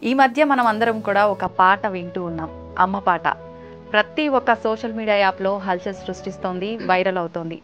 ఈ మధ్య మనం అందరం కూడా ఒక పాట వింటూ ఉన్నాం అమ్మ పాట ప్రతి ఒక్క సోషల్ మీడియా యాప్లో హల్చల్ సృష్టిస్తోంది వైరల్ అవుతోంది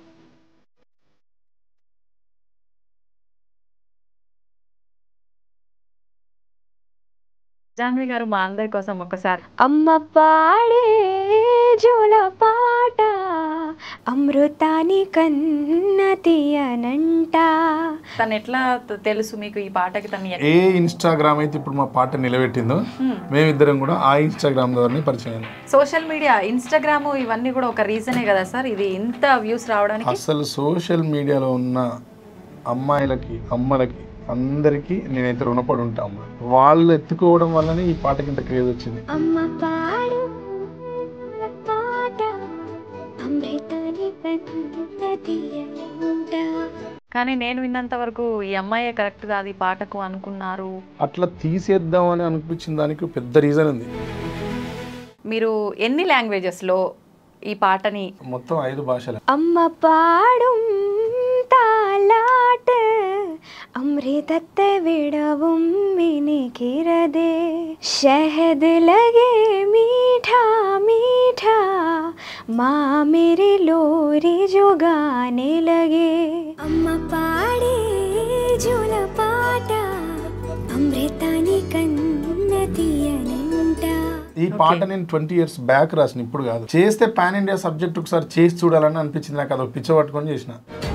జాన్వి గారు మా అందరి కోసం ఒకసారి అమ్మ పాడే జోల పాట అమృతాని కన్న తీయనంట తను ఎట్లా త- తెలుసు మీకు ఈ పాటకి తను ఎట్లా- ఏ ఇన్స్టాగ్రామ్ అయితే ఇప్పుడు మా పాట నిలబెట్టిందో హ్మ్. మేమిద్దరం కూడా ఆ ఇన్స్టాగ్రామ్ ద్వారానే పరిచయం అయ్యాం. సోషల్ మీడియా ఇన్స్టాగ్రామ్ ఇవన్నీ కూడా ఒక రీజనే కదా సార్ ఇది ఇంత వ్యూస్ రావడానికి అసలు సోషల్ మీడియాలో ఉన్న అమ్మాయిలకి అమ్మలకి అందరికీ నేనైతే రుణపడి ఉంటాము వాళ్ళు ఎత్తుకోవడం వల్లనే ఈ పాటకి ఇంత క్రేజ్ వచ్చింది అమ్మ పాడు పాట అమృతాని కన్న తీయనంట కానీ నేను విన్నంత వరకు ఈ అమ్మాయే కరెక్ట్ కాదు ఈ పాటకు అనుకున్నారు అట్లా తీసేద్దాం అని అనిపించిన దానికి పెద్ద రీజన్ ఉంది మీరు ఎన్ని లాంగ్వేజెస్లో ఈ పాటని మొత్తం ఐదు భాషలు അമ്മ പാടും താലാട്ട് അമൃതത്തെ വിടവും മിനിക്കിറതേ शहद लगे मीठा मीठा माँ मेरे लोरी जो गाने लगे अम्मा पाड़े జోల పాట అమృతాని కన్న తీయనంట ఈ పాట నేను ట్వంటీ ఇయర్స్ బ్యాక్ రాసిన ఇప్పుడు కాదు చేస్తే పాన్ ఇండియా సబ్జెక్ట్ ఒకసారి చేసి చూడాలని అనిపించింది నాకు అదొక పిచ్చ పట్టుకొని చేసిన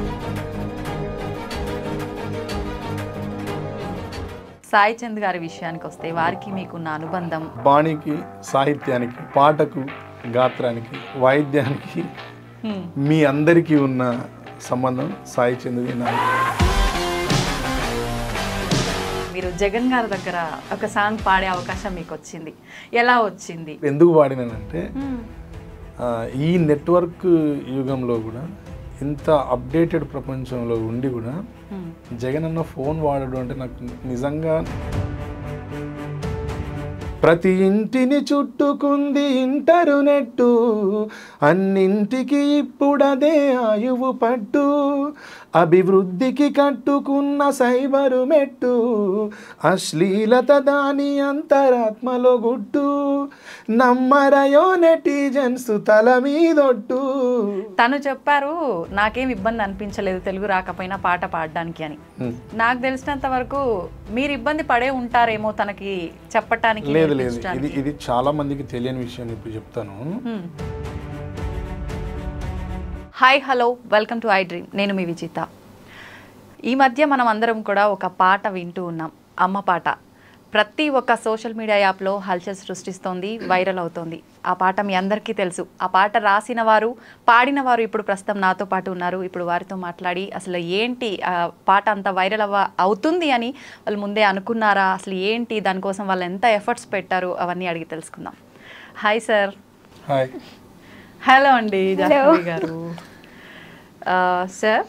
సాయి చంద్ గారి విషయానికి వస్తే వారికి మీకున్న అనుబంధం బాణీకి సాహిత్యానికి పాటకు గాత్రానికి వాయిద్యానికి హ్మ్. మీ అందరికీ ఉన్న సంబంధం సాయి చంద్రుడి నాకు మీరు జగన్ గారి దగ్గర ఒక సాంగ్ పాడే అవకాశం మీకు వచ్చింది ఎలా వచ్చింది ఎందుకు పాడినానంటే హ్మ్. ఆ, ఈ నెట్వర్క్ యుగంలో కూడా ఇంత అప్డేటెడ్ ప్రపంచంలో ఉండి కూడా హ్మ్. జగన్ అన్న ఫోన్ వాడడం అంటే నాకు నిజంగా ప్రతి ఇంటిని చుట్టుకుంది ఇంటర్నెట్టు అన్నింటికి ఇప్పుడదే ఆయువు పట్టు అభివృద్ధికి కట్టుకున్న సైబరు మెట్టు అశ్లీలత దాని అంతరాత్మలో గుట్టు నమ్మరయో నెటిజన్స్ తల మీదొట్టు తను చెప్పారు నాకేం ఇబ్బంది అనిపించలేదు తెలుగు రాకపోయినా పాట పాడడానికి అని హ్మ్. నాకు తెలిసినంత వరకు మీరు ఇబ్బంది పడే ఉంటారేమో తనకి చెప్పటానికి లేదు లేదు నేర్పించడానికి. ఇది ఇది చాలా మందికి తెలియని విషయం ఇప్పుడు చెప్తాను హ్మ్. Hi hello welcome to I dream నేను మీ విజిత ఈ మధ్య మనం అందరం కూడా ఒక పాట వింటూ ఉన్నాం అమ్మ పాట ప్రతి ఒక్క సోషల్ మీడియా యాప్లో హల్చల్ సృష్టిస్తోంది వైరల్ అవుతోంది ఆ పాట మీ అందరికీ తెలుసు ఆ పాట రాసిన వారు పాడిన వారు ఇప్పుడు ప్రస్తుతం నాతో పాటు ఉన్నారు ఇప్పుడు వారితో మాట్లాడి అసలు ఏంటి ఆ పాట అంత వైరల్ అవ్వ అవుతుంది అని వాళ్ళు ముందే అనుకున్నారా అసలు ఏంటి దానికోసం వాళ్ళు ఎంత ఎఫర్ట్స్ పెట్టారు అవన్నీ అడిగి తెలుసుకుందాం హాయ్ సార్ హాయ్ హలో అండి జాహ్నవి గారు ఆ, సార్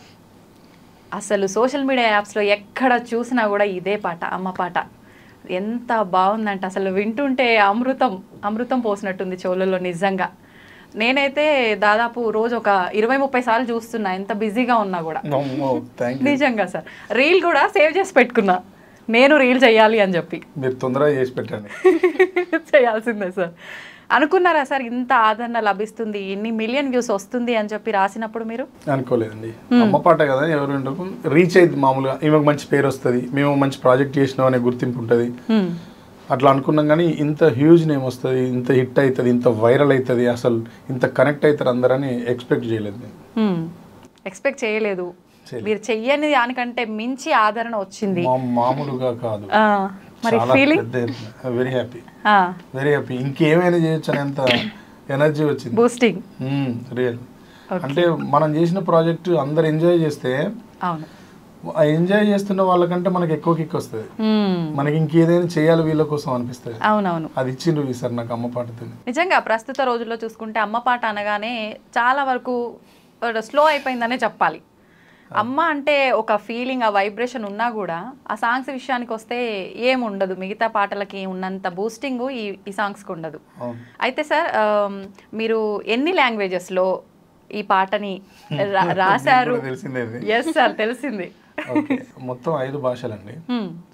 అసలు సోషల్ మీడియా యాప్స్లో ఎక్కడ చూసినా కూడా ఇదే పాట అమ్మ పాట ఎంత బాగుందంటే అసలు వింటుంటే అమృతం అమృతం పోసినట్టుంది చెవులలో నిజంగా నేనైతే దాదాపు రోజు ఒక ఇరవై ముప్పై సార్లు చూస్తున్నా ఎంత బిజీగా ఉన్నా కూడా థ్యాంక్ యూ నిజంగా సార్ రీల్ కూడా సేవ్ చేసి పెట్టుకున్నా నేను రీల్ చేయాలి అని చెప్పి మీరు తొందరగా చేసి పెట్టండి చేయాల్సిందే సార్ అనుకున్నారా సార్ ఇంత ఆదరణ లభిస్తుంది ఇన్ని మిలియన్ వ్యూస్ వస్తుంది అని చెప్పి రాసినప్పుడు మీరు అనుకోలేదండి అమ్మ పాట కదా ఎవరు ఉండకు రీచ్ అయింది మామూలుగా ఈమెకు మంచి పేరు వస్తుంది మేము మంచి ప్రాజెక్ట్ చేసినాం అనే గుర్తింపు ఉంటుంది అట్లా అనుకున్నాం కానీ ఇంత హ్యూజ్ నేమ్ వస్తుంది ఇంత హిట్ అవుతుంది ఇంత వైరల్ అవుతుంది అసలు ఇంత కనెక్ట్ అవుతారు అందరని ఎక్స్పెక్ట్ చేయలేదు నేను ఎక్స్పెక్ట్ చేయలేదు చేయలేదు. మీరు చెయ్యని దానికంటే మించి ఆదరణ వచ్చింది మా మామూలుగా కాదు ఆ, మరి చాలా ఫీలింగ్ పెద్ద వెరీ హ్యాపీ వెరీ హ్యాపీ ఇంకేమైనా చేయొచ్చు అనేంత ఎనర్జీ వచ్చింది బూస్టింగ్ రియల్ అంటే మనం చేసిన ప్రాజెక్ట్ అందరు ఎంజాయ్ చేస్తే అవును ఆ ఎంజాయ్ చేస్తున్న వాళ్ళకంటే మనకి ఎక్కువ కిక్ వస్తుంది మ్మ్. మనకి ఇంకేదైనా చేయాలి వీళ్ళ కోసం అనిపిస్తుంది అవునవును అది ఇచ్చిండ్రు ఈసారి నాకు అమ్మ పాటతో నిజంగా ప్రస్తుత రోజుల్లో చూసుకుంటే అమ్మ పాట అనగానే చాలా వరకు స్లో అయిపోయిందనే చెప్పాలి అమ్మ అంటే ఒక ఫీలింగ్ ఆ వైబ్రేషన్ ఉన్నా కూడా ఆ సాంగ్స్ విషయానికి వస్తే ఏముండదు మిగతా పాటలకి ఉన్నంత బూస్టింగ్ ఈ ఈ సాంగ్స్కి ఉండదు అవును అయితే సార్ ఆమ్, మీరు ఎన్ని లాంగ్వేజెస్లో ఈ పాటని రా- రాశారు కూడా తెలిసిందే ఇది. ఎస్ సార్ తెలిసింది ఓకే మొత్తం ఐదు భాషలండి హ్మ్.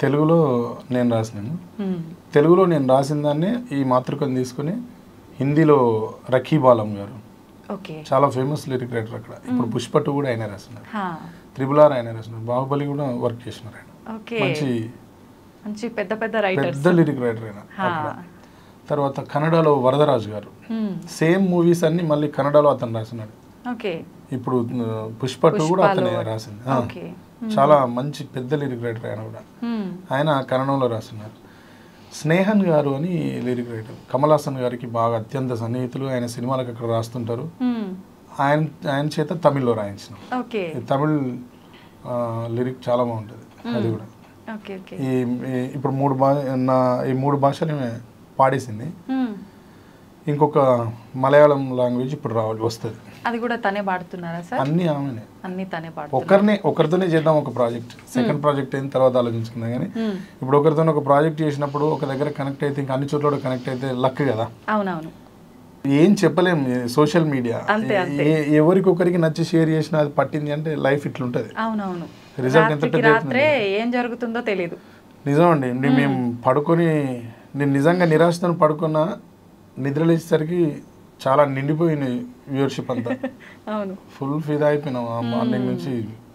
తెలుగులో నేను రాసినాను మ్మ్. తెలుగులో నేను రాసిన దాన్ని ఈ మాతృకను తీసుకుని హిందీలో రఖీబాలం గారు ఓకే చాలా ఫేమస్ లిరిక్ రైటర్ అక్కడ ఇప్పుడు పుష్ప టూ కూడా ఆయన రాసినారు హా. త్రిబుల్ ఆర్ ఆయన రాసినారు బాహుబలి కూడా వర్క్ చేసినారు ఆయన ఓకే మంచి మంచి పెద్ద పెద్ద రైటర్స్ పెద్ద లిరిక్ రైటర్ ఆయన హా. అక్కడ తర్వాత కన్నడలో వరదరాజు గారు మ్మ్. సేమ్ మూవీస్ అన్ని మళ్ళీ కన్నడలో అతను రాసినాడు ఓకే ఇప్పుడు ఆ, పుష్ప టూ కూడా పుష్పలో అతనే రాసింది ఆ. ఓకే చాలా మంచి పెద్ద లిరిక్ రైటర్ ఆయన కూడా మ్మ్. ఆయన కన్నడంలో రాస్తున్నారు స్నేహన్ గారు అని లిరిక్ రైటర్ కమల్ హాసన్ గారికి బాగా అత్యంత సన్నిహితులు ఆయన సినిమాలకు అక్కడ రాస్తుంటారు మ్మ్. ఆయన ఆయన చేత తమిళ్లో రాయించిన ఓకే ఈ తమిళ్ ఆ, లిరిక్ చాలా బాగుంటుంది అది కూడా ఓకే ఓకే ఈ ఈ- ఇప్పుడు మూడు భా నా ఈ మూడు భాషలు ఈమె పాడేసింది మ్మ్. ఇంకొక మలయాళం లాంగ్వేజ్ ఇప్పుడు రావాలి వస్తుంది అది కూడా తనే పాడుతున్నారా సార్ అన్నీ ఆమెనే అన్ని తనే పాడుతున్నారు ఒకరినే ఒకరితోనే చేద్దాం ఒక ప్రాజెక్ట్ సెకండ్ ప్రాజెక్ట్ అయిన తర్వాత ఆలోచించుకుందాం కానీ మ్మ్. ఇప్పుడు ఒకరితో ఒక ప్రాజెక్ట్ చేసినప్పుడు ఒక దగ్గర కనెక్ట్ అయితే ఇంకా అన్ని చోట్ల కూడా కనెక్ట్ అయితే లక్ కదా అవునవును ఏం చెప్పలేం సోషల్ మీడియా అంతే, అంతే. ఎవరికొకరికి నచ్చి షేర్ చేసినా అది పట్టింది అంటే లైఫ్ ఇట్లుంటది అవునవును Result ఎంత రాత్రికి పెద్ద రాత్రే ఏం జరుగుతుందో తెలియదు నిజం అండి నే- మేము పడుకొని నేను నిజంగా నిరాశతో పడుకున్నా నిద్ర లేచేసరికి చాలా నిండిపోయింది వ్యూవర్షిప్ అంతా అవును ఫుల్ ఫిదా అయిపోయినాం ఆ మార్నింగ్ నుంచి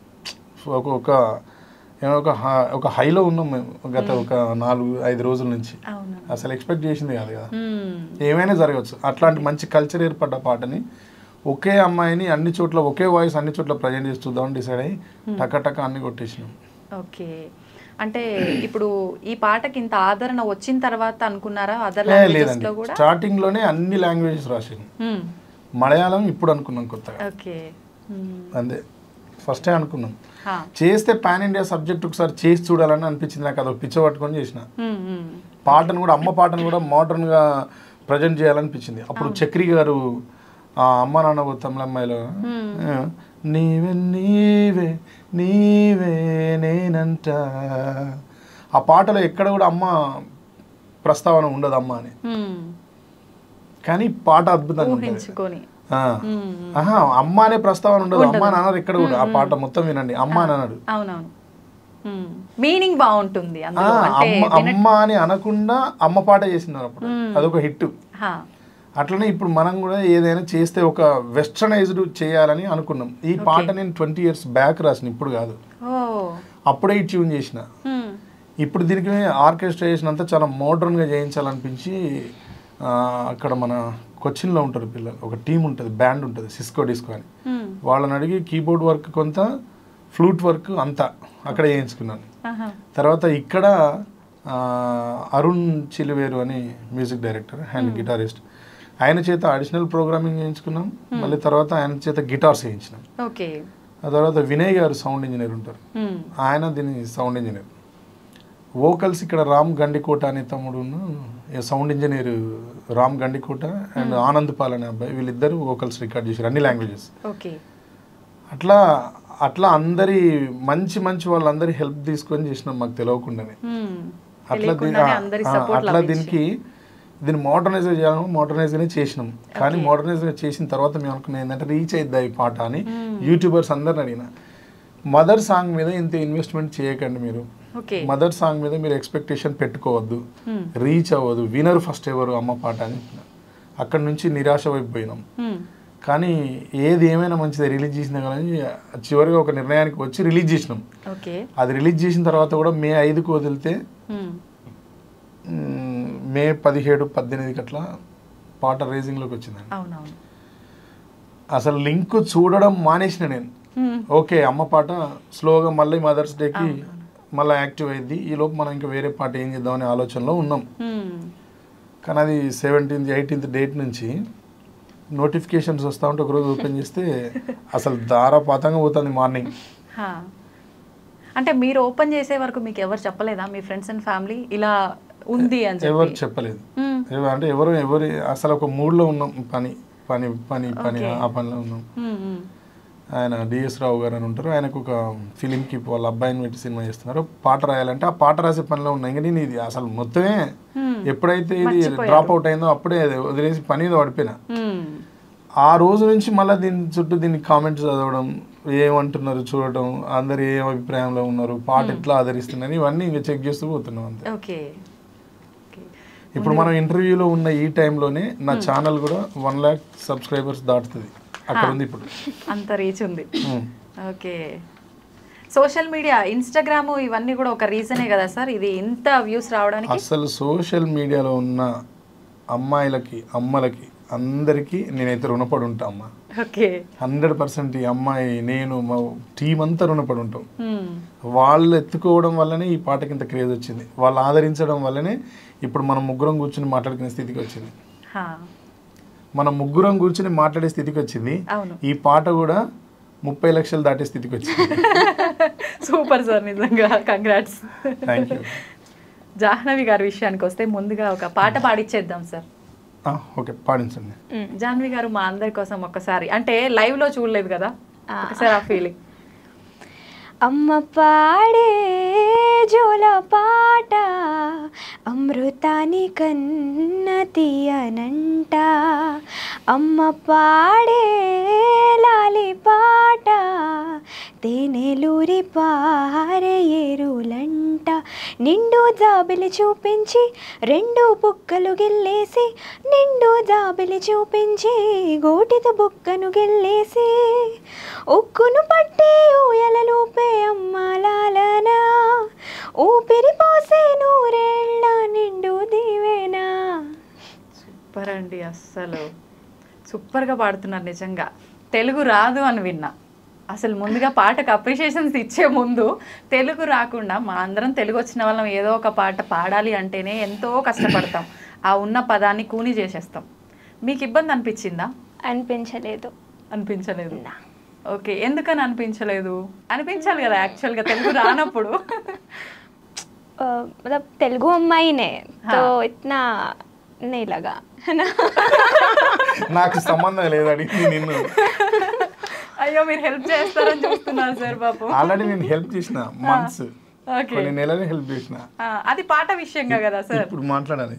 ఒక ఒక ఏమో ఒక హ- ఒక హైలో ఉన్నాం మేము గత ఒక నాలుగు ఐదు రోజుల నుంచి అవును అసలు ఎక్స్పెక్ట్ చేసింది కాదు కదా మ్మ్. ఏమైనా జరగవచ్చు అట్లాంటి మంచి కల్చర్ ఏర్పడ్డ పాటని ఒకే అమ్మాయిని అన్ని చోట్ల ఒకే వాయిస్ అన్ని చోట్ల ప్రజెంట్ చేసి చూద్దామని డిసైడ్ అయ్యి టక టక అన్ని కొట్టేసినాం ఓకే అంటే ఇప్పుడు ఈ పాటకి ఇంత ఆదరణ వచ్చిన తర్వాత అనుకున్నారా అదర్ ఏ, లాంగ్వేజెస్ లేదండి లో కూడా స్టార్టింగ్ లోనే అన్ని లాంగ్వేజెస్ రాసాను మ్మ్. మలయాళం ఇప్పుడు అనుకున్నాం కొత్తగా ఓకే మ్మ్. అంతే ఫస్టే అనుకున్నాం హా. చేస్తే పాన్ ఇండియా సబ్జెక్ట్ ఒకసారి చేసి చూడాలని అనిపించింది నాకు అదొక పిచ్చ పట్టుకొని చేసిన మ్మ్, మ్మ్. పాటను కూడా అమ్మ పాటను కూడా మోడర్న్ గా ప్రజెంట్ చేయాలనిపించింది అప్పుడు చక్రి గారు ఆ అమ్మ నాన్న తమిళమ్మాయిలో ఆ, నీవే నీవే నీవే నేనంట ఆ పాటలో ఎక్కడ కూడా అమ్మ ప్రస్తావన ఉండదు అమ్మ అని మ్మ్. కానీ పాట అద్భుతంగా ఉంటుంది ఊహించుకొని ఆ. మ్మ్. ఆహా అమ్మ అనే ప్రస్తావన ఉండదు అమ్మ అని అనరు ఇక్కడ కూడా ఆ పాట మొత్తం వినండి అమ్మ అని అన్నాడు అవునవును మీనింగ్ బాగుంటుంది ఆ, అందులో అంటే అమ్మ అమ్మ అని అనకుండా అమ్మ పాట చేసినారు అప్పుడు అదొక హిట్ హా. అట్లనే ఇప్పుడు మనం కూడా ఏదైనా చేస్తే ఒక వెస్టర్నైజ్డ్ చేయాలని అనుకున్నాం ఈ పాట నేను ట్వంటీ ఇయర్స్ బ్యాక్ రాసిన ఇప్పుడు కాదు ఓ అప్పుడే ఈ ట్యూన్ చేసిన మ్మ్. ఇప్పుడు దీనికి ఆర్కెస్ట్రేషన్ అంతా చాలా మోడర్న్గా చేయించాలనిపించి ఆ, అక్కడ మన కొచ్చిన్లో ఉంటారు పిల్లలు ఒక టీం ఉంటుంది బ్యాండ్ ఉంటుంది సిస్కో డిస్కో అని మ్మ్. వాళ్ళని అడిగి కీబోర్డ్ వర్క్ కొంత ఫ్లూట్ వర్క్ అంతా అక్కడ చేయించుకున్నాను ఆహా. తర్వాత ఇక్కడ ఆ, అరుణ్ చిలివేరు అని మ్యూజిక్ డైరెక్టర్ అండ్ గిటారిస్ట్ ఆయన చేత అడిషనల్ ప్రోగ్రామింగ్ చేయించుకున్నాం మళ్ళీ తర్వాత ఆయన చేత గిటార్స్ చేయించినాం ఓకే ఆ తర్వాత వినయ్ గారు సౌండ్ ఇంజనీర్ ఉంటారు మ్మ్. ఆయన దీని సౌండ్ ఇంజనీర్ వోకల్స్ ఇక్కడ రామ్ గండికోట అనే తమ్ముడు sound engineer Ram Gandikota and Anand Paul అనే అబ్బాయి వీళ్ళిద్దరు వోకల్స్ రికార్డ్ చేశారు అన్ని లాంగ్వేజెస్ ఓకే అట్లా అట్లా అందరి మంచి మంచి వాళ్ళందరి హెల్ప్ తీసుకొని చేసినాం మాకు తెలియకుండానే మ్మ్. అట్లా దీని- తెలియకుండానే అందరి ఆ, సపోర్ట్ అట్లా దీనికి దీన్ని మోడర్నైజ్ చేయాలి మోడర్నైజ్గానే చేసినాం కానీ మోడర్నైజ్గా చేసిన తర్వాత మేము అనుకున్నాం ఏంటంటే రీచ్ అయిద్దా ఈ పాట అని యూట్యూబర్స్ అందరిని అడిగిన మదర్ సాంగ్ మీద ఇంత ఇన్వెస్ట్మెంట్ చేయకండి మీరు ఓకే మదర్ సాంగ్ మీద మీరు ఎక్స్పెక్టేషన్ పెట్టుకోవద్దు Hmm. రీచ్ అవ్వదు వినర్ ఫస్ట్ ఎవరు అమ్మ పాట అని చెప్పిన అక్కడ నుంచి నిరాశ వైపోయినాం మ్మ్. కానీ ఏది ఏమైనా మంచిది రిలీజ్ చేసినా కానీ చివరిగా ఒక నిర్ణయానికి వచ్చి రిలీజ్ చేసినాం ఓకే అది రిలీజ్ చేసిన తర్వాత కూడా మే ఐదుకు వదిలితే మ్మ్. మ్, మే పదిహేడు పద్దెనిమిదికి అట్లా పాట రేసింగ్లోకి వచ్చిందండి అవునవును అసలు లింక్ చూడడం మానేసిన నేను మ్మ్. ఓకే అమ్మ పాట స్లోగా మళ్ళీ మదర్స్ డేకి మళ్ళీ యాక్టివ్ అయింది ఈ లోపు మనం ఇంకా వేరే పాట ఏం చేద్దామనే ఆలోచనలో ఉన్నాం మ్మ్. కానీ అది సెవెంటీన్త్ ఎయిటీన్త్ డేట్ నుంచి నోటిఫికేషన్స్ వస్తూ ఉంటే ఒకరోజు ఓపెన్ చేస్తే అసలు దారాపాతంగా పోతుంది మార్నింగ్ హా. అంటే మీరు ఓపెన్ చేసే వరకు మీకు ఎవరు చెప్పలేదా మీ ఫ్రెండ్స్ అండ్ ఫ్యామిలీ ఇలా ఉంది అని ఎవరు చెప్పి చెప్పలేదు మ్మ్. ఎవ- అంటే ఎవరు ఎవరు అసలు ఒక మూడ్లో ఉన్నాం పని పని పని పని Okay. ఆ పనిలో ఉన్నాం మ్మ్. మ్మ్. ఆయన డిఎస్ రావు గారు అని ఉంటారు ఆయనకు ఒక ఫిలింకి వాళ్ళ అబ్బాయిని పెట్టి సినిమా చేస్తున్నారు పాట రాయాలంటే ఆ పాట రాసే పనిలో ఉన్నా ఇంకా నేను ఇది అసలు మొత్తమే మ్మ్. ఎప్పుడైతే ఇది మర్చిపోయారు. డ్రాప్ అవుట్ అయిందో అప్పుడే అది వదిలేసి పని మీద పడిపోయినా మ్మ్. ఆ రోజు నుంచి మళ్ళీ దీని చుట్టూ దీన్ని కామెంట్స్ చదవడం ఏమంటున్నారు చూడటం అందరు ఏ అభిప్రాయంలో ఉన్నారు పాట ఎట్లా ఆదరిస్తున్నారు ఇవన్నీ ఇంకా చెక్ చేస్తూ పోతున్నాం అంతే ఓకే ఓకే ఇప్పుడు మనం ఇంటర్వ్యూలో ఉన్న ఈ టైంలోనే నా ఛానల్ కూడా వన్ ల్యాక్ సబ్స్క్రైబర్స్ దాటుతుంది అక్కడ ఉంది ఇప్పుడు అంత రీచ్ ఉంది ఉమ్. ఓకే సోషల్ మీడియా ఇన్స్టాగ్రామ్ ఇవన్నీ కూడా ఒక రీజనే కదా సార్ ఇది ఇంత వ్యూస్ రావడానికి అసలు సోషల్ మీడియాలో ఉన్న అమ్మాయిలకి అమ్మలకి అందరికీ నేనైతే రుణపడి ఉంటా అమ్మా ఓకే హండ్రెడ్ పర్సెంట్ ఈ అమ్మాయి నేను మా టీం అంతా రుణపడి ఉంటాం హ్మ్. వాళ్ళు ఎత్తుకోవడం వల్లనే ఈ పాటకి ఇంత క్రేజ్ వచ్చింది వాళ్ళు ఆదరించడం వల్లనే ఇప్పుడు మనం ముగ్గురం కూర్చుని మాట్లాడుకునే స్థితికి వచ్చింది హా. మనం ముగ్గురం కూర్చుని మాట్లాడే స్థితికి వచ్చింది అవును ఈ పాట కూడా ముప్పై లక్షలు దాటే స్థితికి వచ్చింది సూపర్ సార్ నిజంగా కంగ్రాట్స్ థ్యాంక్ యూ జాహ్నవి గారి విషయానికి వస్తే ముందుగా ఒక పాట పాడిచ్చేద్దాం సార్ ఓకే పాడించండి జాహ్నవి గారు మా అందరి కోసం ఒక్కసారి అంటే లైవ్ లో చూడలేదు కదా ఒకసారి ఆ ఫీలింగ్ అమ్మ పాడే జోల పాట అమృతాని కన్న తీయనంట అమ్మ పాడే లాలి పాట తేనెలూరి పారే ఎరులంట నిండు జాబిలి చూపించి రెండు బుక్కలు గిల్లేసి నిండు జాబిలి చూపించి గోటితో బుక్కను గిల్లేసి ఉక్కును పట్టి ఊయలలోపే అమ్మాలాలనా ఊపిరి పోసే నూరేళ్ళ నిండు దీవేనా సూపర్ అండి అస్సలు సూపర్గా పాడుతున్నారు నిజంగా తెలుగు రాదు అని విన్నా అసలు ముందుగా పాటకు అప్రిషియేషన్స్ ఇచ్చే ముందు తెలుగు రాకుండా మా అందరం తెలుగు వచ్చిన వాళ్ళం ఏదో ఒక పాట పాడాలి అంటేనే ఎంతో కష్టపడతాం ఆ ఉన్న పదాన్ని కూని చేసేస్తాం మీకు ఇబ్బంది అనిపించిందా అనిపించలేదు అనిపించలేదు ఓకే ఎందుకని అనిపించలేదు అనిపించాలి కదా యాక్చువల్గా తెలుగు రానప్పుడు ఆ, मतलब तेलुगु अम्माई ने तो हाँ। इतना नहीं लगा है ना నాకు సంబంధం లేదని నిన్ను అయ్యో మీరు హెల్ప్ చేస్తారని చూస్తున్నారు సార్ బాబు ఆల్రెడీ నేను హెల్ప్ చేసిన మంత్స్ ఓకే కొన్ని నెలలు హెల్ప్ చేసిన ఆ, అది పాట విషయంగా కదా సార్ ఇప్పుడు మాట్లాడాలి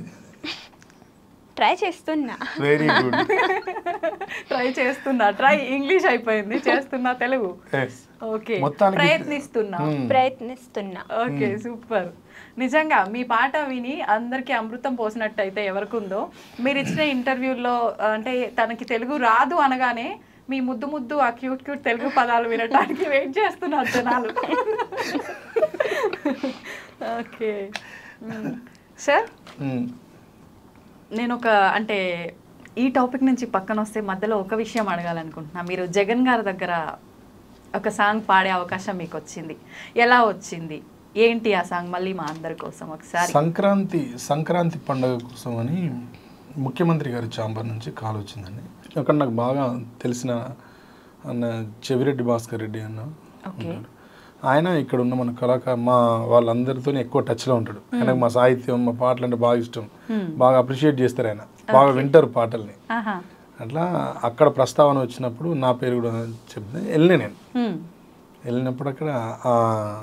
ట్రై చేస్తున్నా వెరీ గుడ్ ట్రై చేస్తున్నా ట్రై ఇంగ్లీష్ అయిపోయింది చేస్తున్నా తెలుగు ఎస్ ఓకే మొత్తానికి- ప్రయత్నిస్తున్నా Hmm. ప్రయత్నిస్తున్నా ఓకే సూపర్ నిజంగా మీ పాట విని అందరికీ అమృతం పోసినట్టయితే ఎవరికుందో మీరు ఇచ్చిన ఇంటర్వ్యూలో అంటే తనకి తెలుగు రాదు అనగానే మీ ముద్దు ముద్దు ఆ క్యూట్ క్యూట్ తెలుగు పదాలు వినటానికి వెయిట్ చేస్తున్నారు జనాలు ఓకే సార్ నేను ఒక అంటే ఈ టాపిక్ నుంచి పక్కన వస్తే మధ్యలో ఒక విషయం అడగాలనుకుంటున్నా మీరు జగన్ గారి దగ్గర ఒక సాంగ్ పాడే అవకాశం మీకు వచ్చింది ఎలా వచ్చింది ఏంటి ఆ సాంగ్ మళ్ళీ మా అందరి కోసం ఒకసారి సంక్రాంతి సంక్రాంతి పండుగ కోసం అని ముఖ్యమంత్రి గారి చాంబర్ నుంచి కాల్ వచ్చిందండి అక్కడ నాకు బాగా తెలిసిన అన్న చెవిరెడ్డి భాస్కర్ రెడ్డి అన్న ఓకే ఉన్నాడు. ఆయన ఇక్కడ ఉన్న మన కళాకారు మా వాళ్ళందరితో ఎక్కువ టచ్లో ఉంటాడు ఆయనకు మా సాహిత్యం మా పాటలు అంటే బాగా ఇష్టం బాగా అప్రిషియేట్ చేస్తారు ఆయన బాగా వింటారు పాటల్ని ఆహా అట్లా అక్కడ ప్రస్తావన వచ్చినప్పుడు నా పేరు కూడా చెప్తే వెళ్ళిన నేను హ్మ్. వెళ్ళినప్పుడు అక్కడ ఆ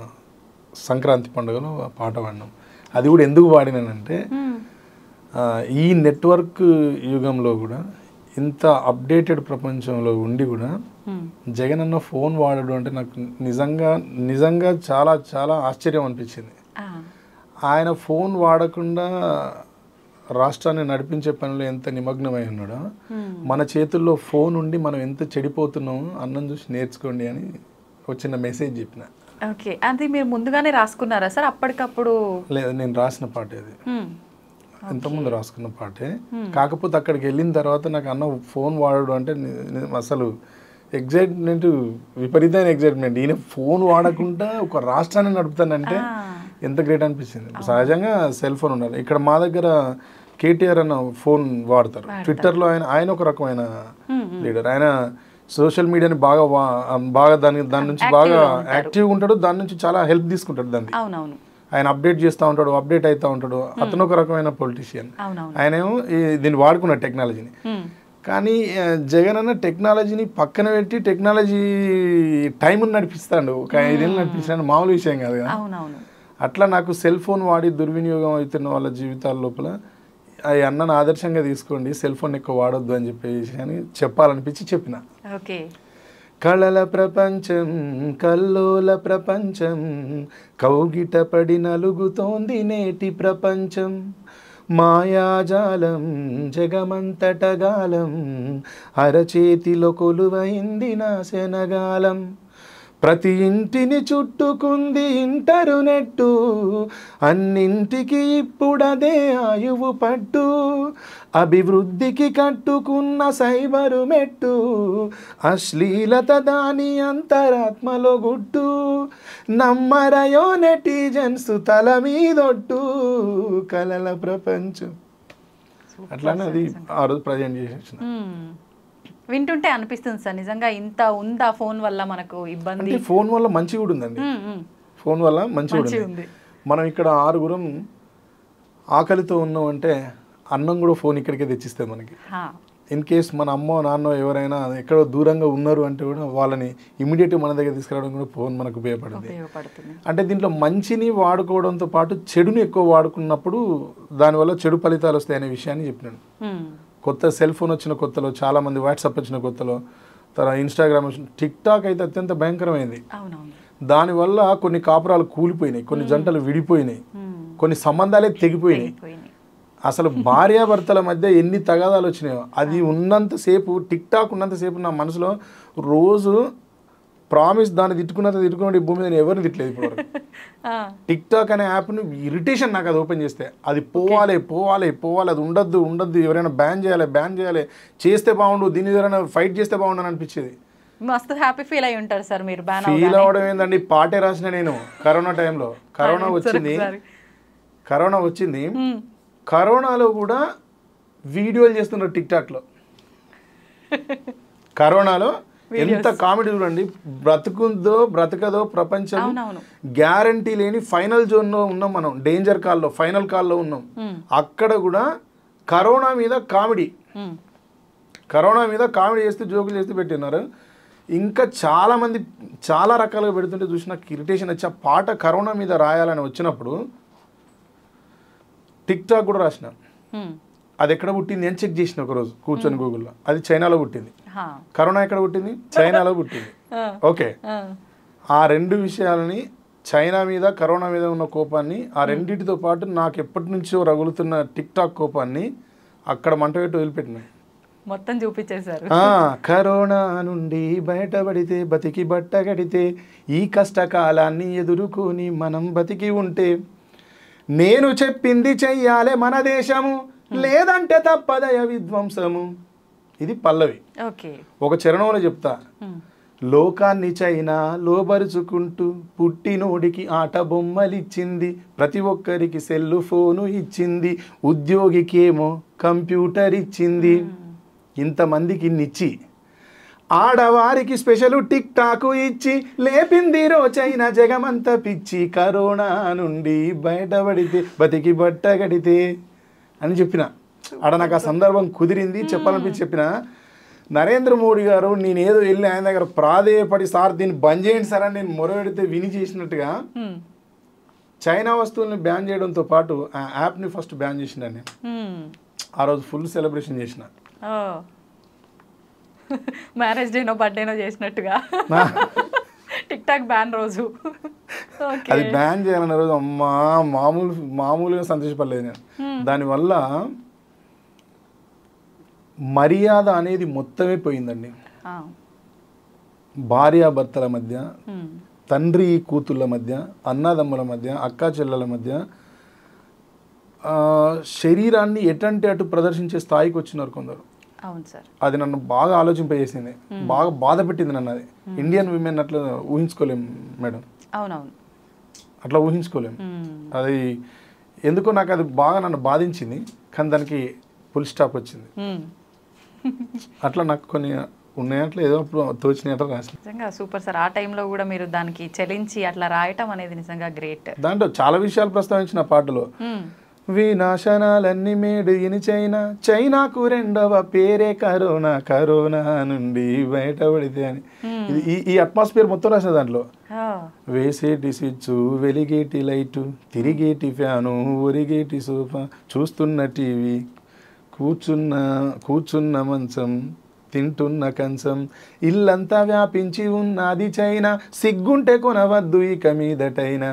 సంక్రాంతి పండుగలో ఆ పాట పాడినాం అది కూడా ఎందుకు పాడినానంటే హ్మ్. ఆ, ఈ నెట్వర్క్ యుగంలో కూడా ఇంత అప్డేటెడ్ ప్రపంచంలో ఉండి కూడా హ్మ్. జగన్ అన్న ఫోన్ వాడడం అంటే నాకు నిజంగా నిజంగా చాలా చాలా ఆశ్చర్యం అనిపించింది ఆ. ఆయన ఫోన్ వాడకుండా రాష్ట్రాన్ని నడిపించే పనిలో ఎంత నిమగ్నమై ఉన్నాడో హ్మ్. మన చేతుల్లో ఫోన్ ఉండి మనం ఎంత చెడిపోతున్నామో అన్నం చూసి నేర్చుకోండి అని వచ్చిన మెసేజ్ చెప్పిన ఓకే అది మీరు ముందుగానే రాసుకున్నారా సార్ అప్పటికప్పుడు లేదు నేను రాసిన పాట అది హ్మ్. ఇంతకుముందు రాసుకున్న పాటే కాకపోతే అక్కడికి వెళ్ళిన తర్వాత నాకు అన్న ఫోన్ వాడడం అంటే ని- ని- అసలు ఎగ్జైట్మెంట్ విపరీతమైన ఎగ్జైట్మెంట్ ఈయన ఫోన్ వాడకుండా ఒక రాష్ట్రాన్ని నడుపుతానంటే ఆ. ఎంత గ్రేట్ అనిపించింది సహజంగా సెల్ ఫోన్ ఉన్నారు ఇక్కడ మా దగ్గర కేటీఆర్ అన్న ఫోన్ వాడతారు ట్విట్టర్లో ఆయన ఆయన ఒక రకమైన లీడర్ ఆయన సోషల్ మీడియాని బాగా వా- బాగా దాని దాని నుంచి బాగా యాక్టివ్గా ఉంటాడు దాని నుంచి చాలా హెల్ప్ తీసుకుంటాడు దాన్ని అవునవును ఆయన అప్డేట్ చేస్తూ ఉంటాడు అప్డేట్ అవుతూ ఉంటాడు అతను ఒక రకమైన పొలిటీషియన్ అవునవును ఆయన ఏమో ఈ- దీన్ని వాడుకున్నాడు టెక్నాలజీని హ్మ్. కానీ ఆ, జగన్ అన్న టెక్నాలజీని పక్కన పెట్టి టెక్నాలజీ టైం నడిపిస్తాడు ఒక ఐదేళ్ళు నడిపించాడు మామూలు విషయం కాదు కదా అవునవును అట్లా నాకు సెల్ ఫోన్ వాడి దుర్వినియోగం అవుతున్న వాళ్ళ జీవితాల లోపల ఆ అన్నను ఆదర్శంగా తీసుకోండి సెల్ ఫోన్ ఎక్కువ వాడొద్దు అని చెప్పేసి అని చెప్పాలనిపించి చెప్పిన ఓకే కళల ప్రపంచం కల్లోల ప్రపంచం కౌగిట పడి నలుగుతోంది నేటి ప్రపంచం మాయాజాలం జగమంతటగాలం అరచేతిలో కొలువైంది నా శనగాలం ప్రతి ఇంటిని చుట్టుకుంది ఇంటరునెట్టు అన్నింటికి ఇప్పుడదే ఆయువు పట్టు అభివృద్ధికి కట్టుకున్న సైబరు మెట్టు అశ్లీలత దాని అంతరాత్మలో గుట్టు నమ్మరయో నెటిజన్స్ తల మీదొట్టు కలల ప్రపంచం అట్లానే అది ఆ రోజు ప్రజెంట్ చేసేసిన మ్మ్. వింటుంటే అనిపిస్తుంది సార్ నిజంగా ఇంత ఉందా ఫోన్ వల్ల మనకు ఇబ్బంది అంటే ఫోన్ వల్ల మంచి కూడా ఉందండి మ్మ్, మ్మ్. ఫోన్ వల్ల మంచి కూడా మంచిగా ఉంది ఉంది. మనం ఇక్కడ ఆరుగురం ఆకలితో ఉన్నాం అంటే అన్నం కూడా ఫోన్ ఇక్కడికే తెచ్చిస్తే మనకి హా. ఇన్ కేస్ మన అమ్మో నాన్నో ఎవరైనా ఎక్కడో దూరంగా ఉన్నారు అంటే కూడా వాళ్ళని ఇమీడియట్గా మన దగ్గర తీసుకురావడం కూడా ఫోన్ మనకు ఉపయోగపడుతుంది ఉపయోగపడుతుంది అంటే దీంట్లో మంచిని వాడుకోవడంతో పాటు చెడుని ఎక్కువ వాడుకున్నప్పుడు దానివల్ల చెడు ఫలితాలు వస్తాయి అనే విషయాన్ని చెప్పినాను మ్మ్. కొత్త సెల్ ఫోన్ వచ్చిన కొత్తలో చాలామంది వాట్సాప్ వచ్చిన కొత్తలో తర్వాత ఇన్స్టాగ్రామ్ వచ్చిన టిక్ టాక్ అయితే అత్యంత భయంకరమైంది అవునవును దానివల్ల కొన్ని కాపురాలు కూలిపోయినాయి కొన్ని జంటలు విడిపోయినాయి మ్మ్. కొన్ని సంబంధాలే తెగిపోయినాయి అయిపోయినాయి అసలు భార్యాభర్తల మధ్య ఎన్ని తగాదాలు వచ్చినాయో అది ఉన్నంతసేపు టిక్ టాక్ ఉన్నంతసేపు నా మనసులో రోజు ప్రామిస్ దాన్ని తిట్టుకున్నంత తిట్టుకున్నట్టు ఈ భూమి మీద నేను ఎవరిని తిట్టలేదు ఇప్పుడు ఆ. టిక్ టాక్ అనే యాప్ను ఇరిటేషన్ నాకు అది ఓపెన్ చేస్తే అది పోవాలి పోవాలి పోవాలి అది ఉండద్దు ఉండద్దు ఎవరైనా బ్యాన్ చేయాలి బ్యాన్ చేయాలి చేస్తే బాగుండు దీన్ని ఎవరైనా ఫైట్ చేస్తే బాగుండు అని అనిపించేది మస్తు హ్యాపీ ఫీల్ అయి ఉంటారు సార్ మీరు బ్యాన్ ఫీల్ అవ్వడం ఏందండి పాటే రాసిన నేను కరోనా టైంలో కరోనా వచ్చింది కరోనా వచ్చింది కరోనాలో కూడా వీడియోలు చేస్తున్నారు టిక్ టాక్లో కరోనాలో ఎంత కామెడీ చూడండి బ్రతుకుందో బ్రతకదో ప్రపంచం అవునవును గ్యారంటీ లేని ఫైనల్ జోన్లో ఉన్నాం మనం డేంజర్ కాల్లో ఫైనల్ కాల్లో ఉన్నాం మ్మ్. అక్కడ కూడా కరోనా మీద కామెడీ మ్మ్. కరోనా మీద కామెడీ చేస్తూ జోకులు చేస్తూ పెట్టినారు ఇంకా చాలా మంది చాలా రకాలుగా పెడుతుంటే చూసి నాకు ఇరిటేషన్ వచ్చి ఆ పాట కరోనా మీద రాయాలని వచ్చినప్పుడు టిక్ టాక్ కూడా రాసిన మ్మ్. అది ఎక్కడ పుట్టింది అని చెక్ చేసిన ఒకరోజు కూర్చొని గూగుల్లో అది చైనాలో పుట్టింది హా. కరోనా ఎక్కడ పుట్టింది చైనాలో పుట్టింది ఆ. ఓకే ఆ. ఆ రెండు విషయాలని చైనా మీద కరోనా మీద ఉన్న కోపాన్ని ఆ రెండింటితో పాటు నాకు ఎప్పటి నుంచో రగులుతున్న టిక్ టాక్ కోపాన్ని అక్కడ మంట పెట్టి వదిలిపెట్టినాయి మొత్తం చూపించేశారు ఆ, కరోనా నుండి బయటపడితే బతికి బట్ట గడితే ఈ కష్టకాలాన్ని ఎదుర్కొని మనం బతికి ఉంటే నేను చెప్పింది చెయ్యాలే మన దేశము లేదంటే తప్పదయ విధ్వంసము ఇది పల్లవి ఓకే ఒక చరణంలో చెప్తా మ్మ్. లోకాన్ని చైనా లోబరుచుకుంటూ పుట్టినోడికి ఆట బొమ్మలిచ్చింది ప్రతి ఒక్కరికి సెల్లు ఫోను ఇచ్చింది ఉద్యోగికేమో కంప్యూటర్ ఇచ్చింది ఇంతమందికి ఇన్నిచ్చి ఆడవారికి స్పెషల్ టిక్ టాకు ఇచ్చి లేపింది చైనా జగమంతా పిచ్చి కరోనా నుండి బయటపడితే బతికి బట్ట గడితే అని చెప్పిన ఆడ నాకు ఆ సందర్భం కుదిరింది చెప్పాలనిపించి చెప్పిన నరేంద్ర మోడీ గారు నేనేదో వెళ్ళి ఆయన దగ్గర ప్రాధేయపడి సార్ దీన్ని బంద్ చేయండి సార్ అని నేను మొరపెడితే విని చేసినట్టుగా మ్మ్. చైనా వస్తువుల్ని బ్యాన్ చేయడంతో పాటు ఆ యాప్ని ఫస్ట్ బ్యాన్ చేసిన నేను మ్మ్. ఆ రోజు ఫుల్ సెలబ్రేషన్ చేసిన ఓ మ్యారేజ్ డేనో బర్త్డేనో చేసినట్టుగా టిక్ టాక్ బ్యాన్ రోజు ఓకే అది బ్యాన్ చేయాలన్న రోజు అమ్మా మామూలు మామూలుగా సంతోషపడలేదు నేను దానివల్ల మర్యాద అనేది మొత్తమే పోయిందండి ఆ. భార్యాభర్తల మధ్య మ్మ్. తండ్రి కూతుళ్ళ మధ్య అన్నదమ్ముల మధ్య అక్కా చెల్లెల మధ్య ఆ, శరీరాన్ని ఎటంటే అటు ప్రదర్శించే స్థాయికి వచ్చినారు కొందరు అవును సార్ అది నన్ను బాగా ఆలోచింపజేసింది బాగా బాధ పెట్టింది నన్ను అది ఇండియన్ విమెన్ అట్లా ఊహించుకోలేం మేడం అవునవును అట్లా ఊహించుకోలేం మ్మ్. అది ఎందుకో నాకు అది బాగా నన్ను బాధించింది కానీ దానికి ఫుల్ స్టాప్ వచ్చింది మ్మ్. అట్లా నాకు కొన్ని ఉన్నాయట్లు ఏదో అప్పుడు తోచినట్లు రాసిన నిజంగా సూపర్ సార్ ఆ టైంలో కూడా మీరు దానికి చెలించి అట్లా రాయటం అనేది నిజంగా గ్రేట్ దాంట్లో చాలా విషయాలు ప్రస్తావించిన పాటలో వినాశనాలన్నీ మేడు ఇని చైనా చైనాకు రెండవ పేరే కరోనా కరోనా నుండి బయటపడితే అని ఇది- ఈ ఈ అట్మాస్ఫియర్ మొత్తం రాసిన దాంట్లో వేసేటి స్విచ్ వెలిగేటి లైటు తిరిగేటి ఫ్యాను ఒరిగేటి సోఫా చూస్తున్న టీవీ కూర్చున్న కూర్చున్న మంచం తింటున్న కంచం ఇల్లంతా వ్యాపించి ఉన్నది చైనా సిగ్గుంటే కొనవద్దు ఇక మీదటైనా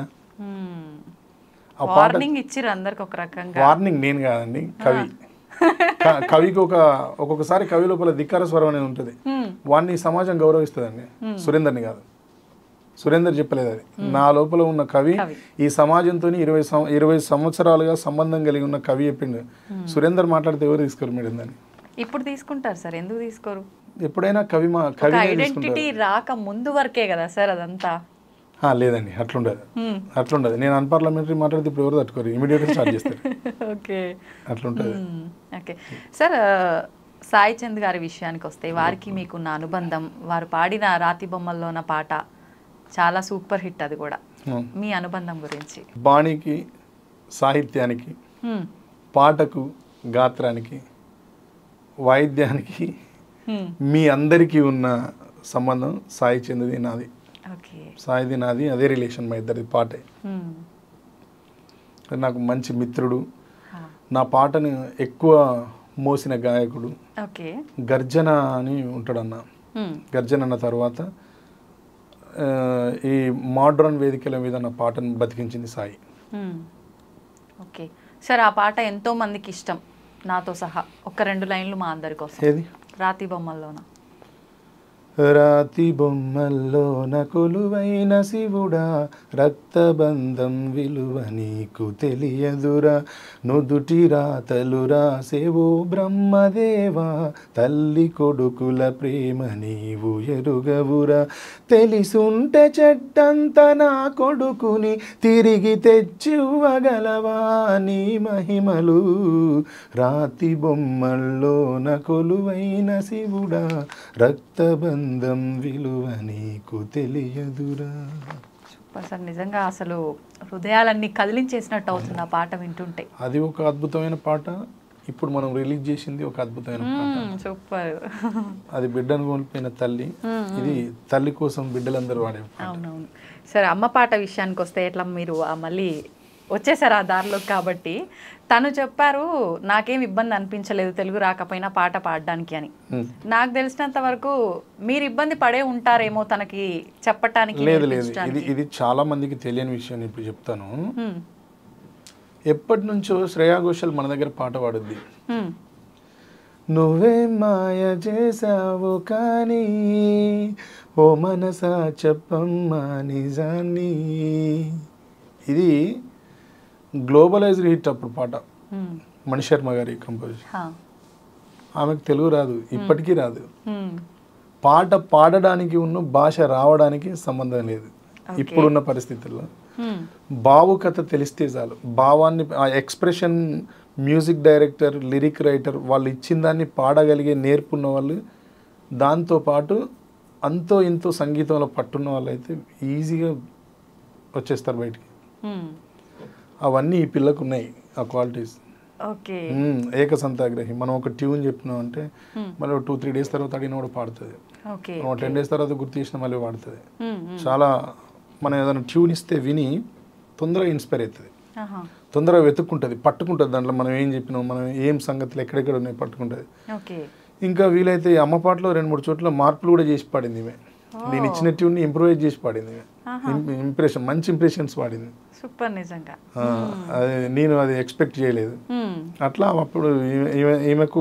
ఆ పాట వార్నింగ్ ఇచ్చిర్రు అందరికి ఒక రకంగా వార్నింగ్ నేను కాదండి కవి క- కవికి ఒక ఒక్కొక్కసారి కవి లోపల ధిక్కార స్వరం అనేది ఉంటుంది Hmm. వాడిని సమాజం గౌరవిస్తుందండి సురేందర్ని కాదు సురేందర్ చెప్పలేదు అది నా లోపల ఉన్న కవి కవి. ఈ సమాజంతో ఇరవై సం- ఇరవై సంవత్సరాలుగా సంబంధం కలిగి ఉన్న కవి చెప్పిండు సురేందర్ మాట్లాడితే ఎవరు తీసుకోరు మేడం దాన్ని ఇప్పుడు తీసుకుంటారు సార్ ఎందుకు తీసుకోరు ఎప్పుడైనా కవి మా ఒక కవి ఐడెంటిటీ రాక ముందు వరకే కదా సార్ అదంతా లేదండి అట్లుండదు Hmm. అట్లుండదు నేను అన్పార్లమెంటరీ మాట్లాడితే ఇప్పుడు ఎవరు తట్టుకోరు ఇమీడియట్గా స్టార్ట్ చేస్తారు ఓకే అట్లుంటుంది ఓకే సార్ ఆ, సాయి చంద్ గారి విషయానికి వస్తే వారికి మీకున్న అనుబంధం వారు పాడిన రాతి బొమ్మల్లో ఉన్న పాట చాలా సూపర్ హిట్ అది కూడా Hmm. మీ అనుబంధం గురించి బాణీకి సాహిత్యానికి హ్మ్. పాటకు గాత్రానికి వాయిద్యానికి హ్మ్. మీ అందరికీ ఉన్న సంబంధం సాయి చెందిది నాది ఓకే సాయిది నాది అదే రిలేషన్ మా ఇద్దరిది పాటే హ్మ్. నాకు మంచి మిత్రుడు హా. నా పాటను ఎక్కువ మోసిన గాయకుడు ఓకే గర్జన అని ఉంటాడన్న హ్మ్. గర్జన అన్న తర్వాత ఆ, ఈ మోడ్రన్ వేదికల మీద నా పాటను బతికించింది సాయి హ్మ్. ఓకే సార్ ఆ పాట ఎంతో మందికి ఇష్టం నాతో సహా ఒక రెండు లైన్లు మా అందరి కోసం ఏది రాతి బొమ్మల్లోన రాతి బొమ్మల్లోన కొలువైన శివుడా రక్తబంధం విలువ నీకు తెలియదురా నుదుటి రాతలు రాసేవో బ్రహ్మదేవా తల్లి కొడుకుల ప్రేమ నీవు ఎరుగవురా తెలిసుంటే చెడ్డంత నా కొడుకుని తిరిగి తెచ్చివ్వగలవా నీ మహిమలు రాతి బొమ్మల్లోన కొలువైన శివుడా రక్తబంధం విలువ నీకు తెలియదురా సూపర్ సార్ నిజంగా అసలు హృదయాలన్నీ కదిలించేసినట్టు అవుతుంది ఆ పాట వింటుంటే అది ఒక అద్భుతమైన పాట ఇప్పుడు మనం రిలీజ్ చేసింది ఒక అద్భుతమైన పాట మ్మ్, సూపర్ అది బిడ్డను కోల్పోయిన తల్లి ఇది తల్లి కోసం బిడ్డలందరూ వాడే పాట. అవునవును సరే అమ్మ పాట విషయానికి వస్తే ఎట్లా మీరు ఆ మళ్ళీ వచ్చేసారు ఆ దారిలో కాబట్టి తను చెప్పారు నాకేం ఇబ్బంది అనిపించలేదు తెలుగు రాకపోయినా పాట పాడడానికి అని ఉమ్. నాకు తెలిసినంత వరకు మీరు ఇబ్బంది పడే ఉంటారేమో తనకి చెప్పటానికి లేదు లేదు ఇది నేర్పించడానికి. ఇది చాలా మందికి తెలియని విషయం నేను ఇప్పుడు చెప్తాను మ్మ్. ఎప్పటి నుంచో శ్రేయా ఘోషల్ మన దగ్గర పాట పాడుద్ది మ్మ్. నువ్వే మాయ చేసావు కానీ ఓ మనసా చెప్పమ్మా నిజాన్ని ఇది గ్లోబలైజ్డ్ హిట్ అప్పుడు పాట మ్మ్. మణిశర్మ గారి కంపోజ్ హా. ఆమెకు తెలుగు రాదు ఇప్పటికీ రాదు మ్మ్. పాట పాడడానికి ఉన్న భాష రావడానికి సంబంధం లేదు ఇప్పుడున్న పరిస్థితుల్లో మ్మ్. భావుకథ తెలిస్తే చాలు భావాన్ని ఆ expression music director lyric writer వాళ్ళు ఇచ్చిన దాన్ని పాడగలిగే నేర్పున్న వాళ్ళు దాంతోపాటు అంతో ఇంతో సంగీతంలో పట్టున్న వాళ్ళు అయితే ఈజీగా వచ్చేస్తారు బయటికి మ్మ్. అవన్నీ ఈ పిల్లకు ఉన్నాయి ఆ క్వాలిటీస్ ఓకే ఏకసంతాగ్రహి మనం ఒక ట్యూన్ చెప్పినాం అంటే మళ్ళీ టూ త్రీ డేస్ తర్వాత అడిగిన కూడా పాడుతుంది ఓకే మనం టెన్ డేస్ తర్వాత గుర్తు చేసిన మళ్ళీ పాడుతుంది మ్మ్. మ్మ్. చాలా మనం ఏదైనా ట్యూన్ ఇస్తే విని తొందరగా ఇన్స్పైర్ అవుతుంది ఆహా. తొందరగా వెతుక్కుంటుంది పట్టుకుంటుంది దాంట్లో మనం ఏం చెప్పినాం మనం ఏం సంగతులు ఎక్కడెక్కడ ఉన్నాయి పట్టుకుంటుంది ఓకే ఇంకా వీలైతే ఈ అమ్మ పాటలో రెండు మూడు చోట్ల మార్పులు కూడా చేసి పాడింది ఈమె నేను ఇచ్చిన ట్యూన్ని ఇంప్రూవైజ్ చేసి పాడింది ఈమె ఇంప్రెషన్ మంచి ఇంప్రెషన్స్ పాడింది సూపర్ నిజంగా ఆ, అది నేను అది ఎక్స్పెక్ట్ చేయలేదు మ్మ్. అట్లా అప్పుడు ఈమె- ఈమె- ఈమెకు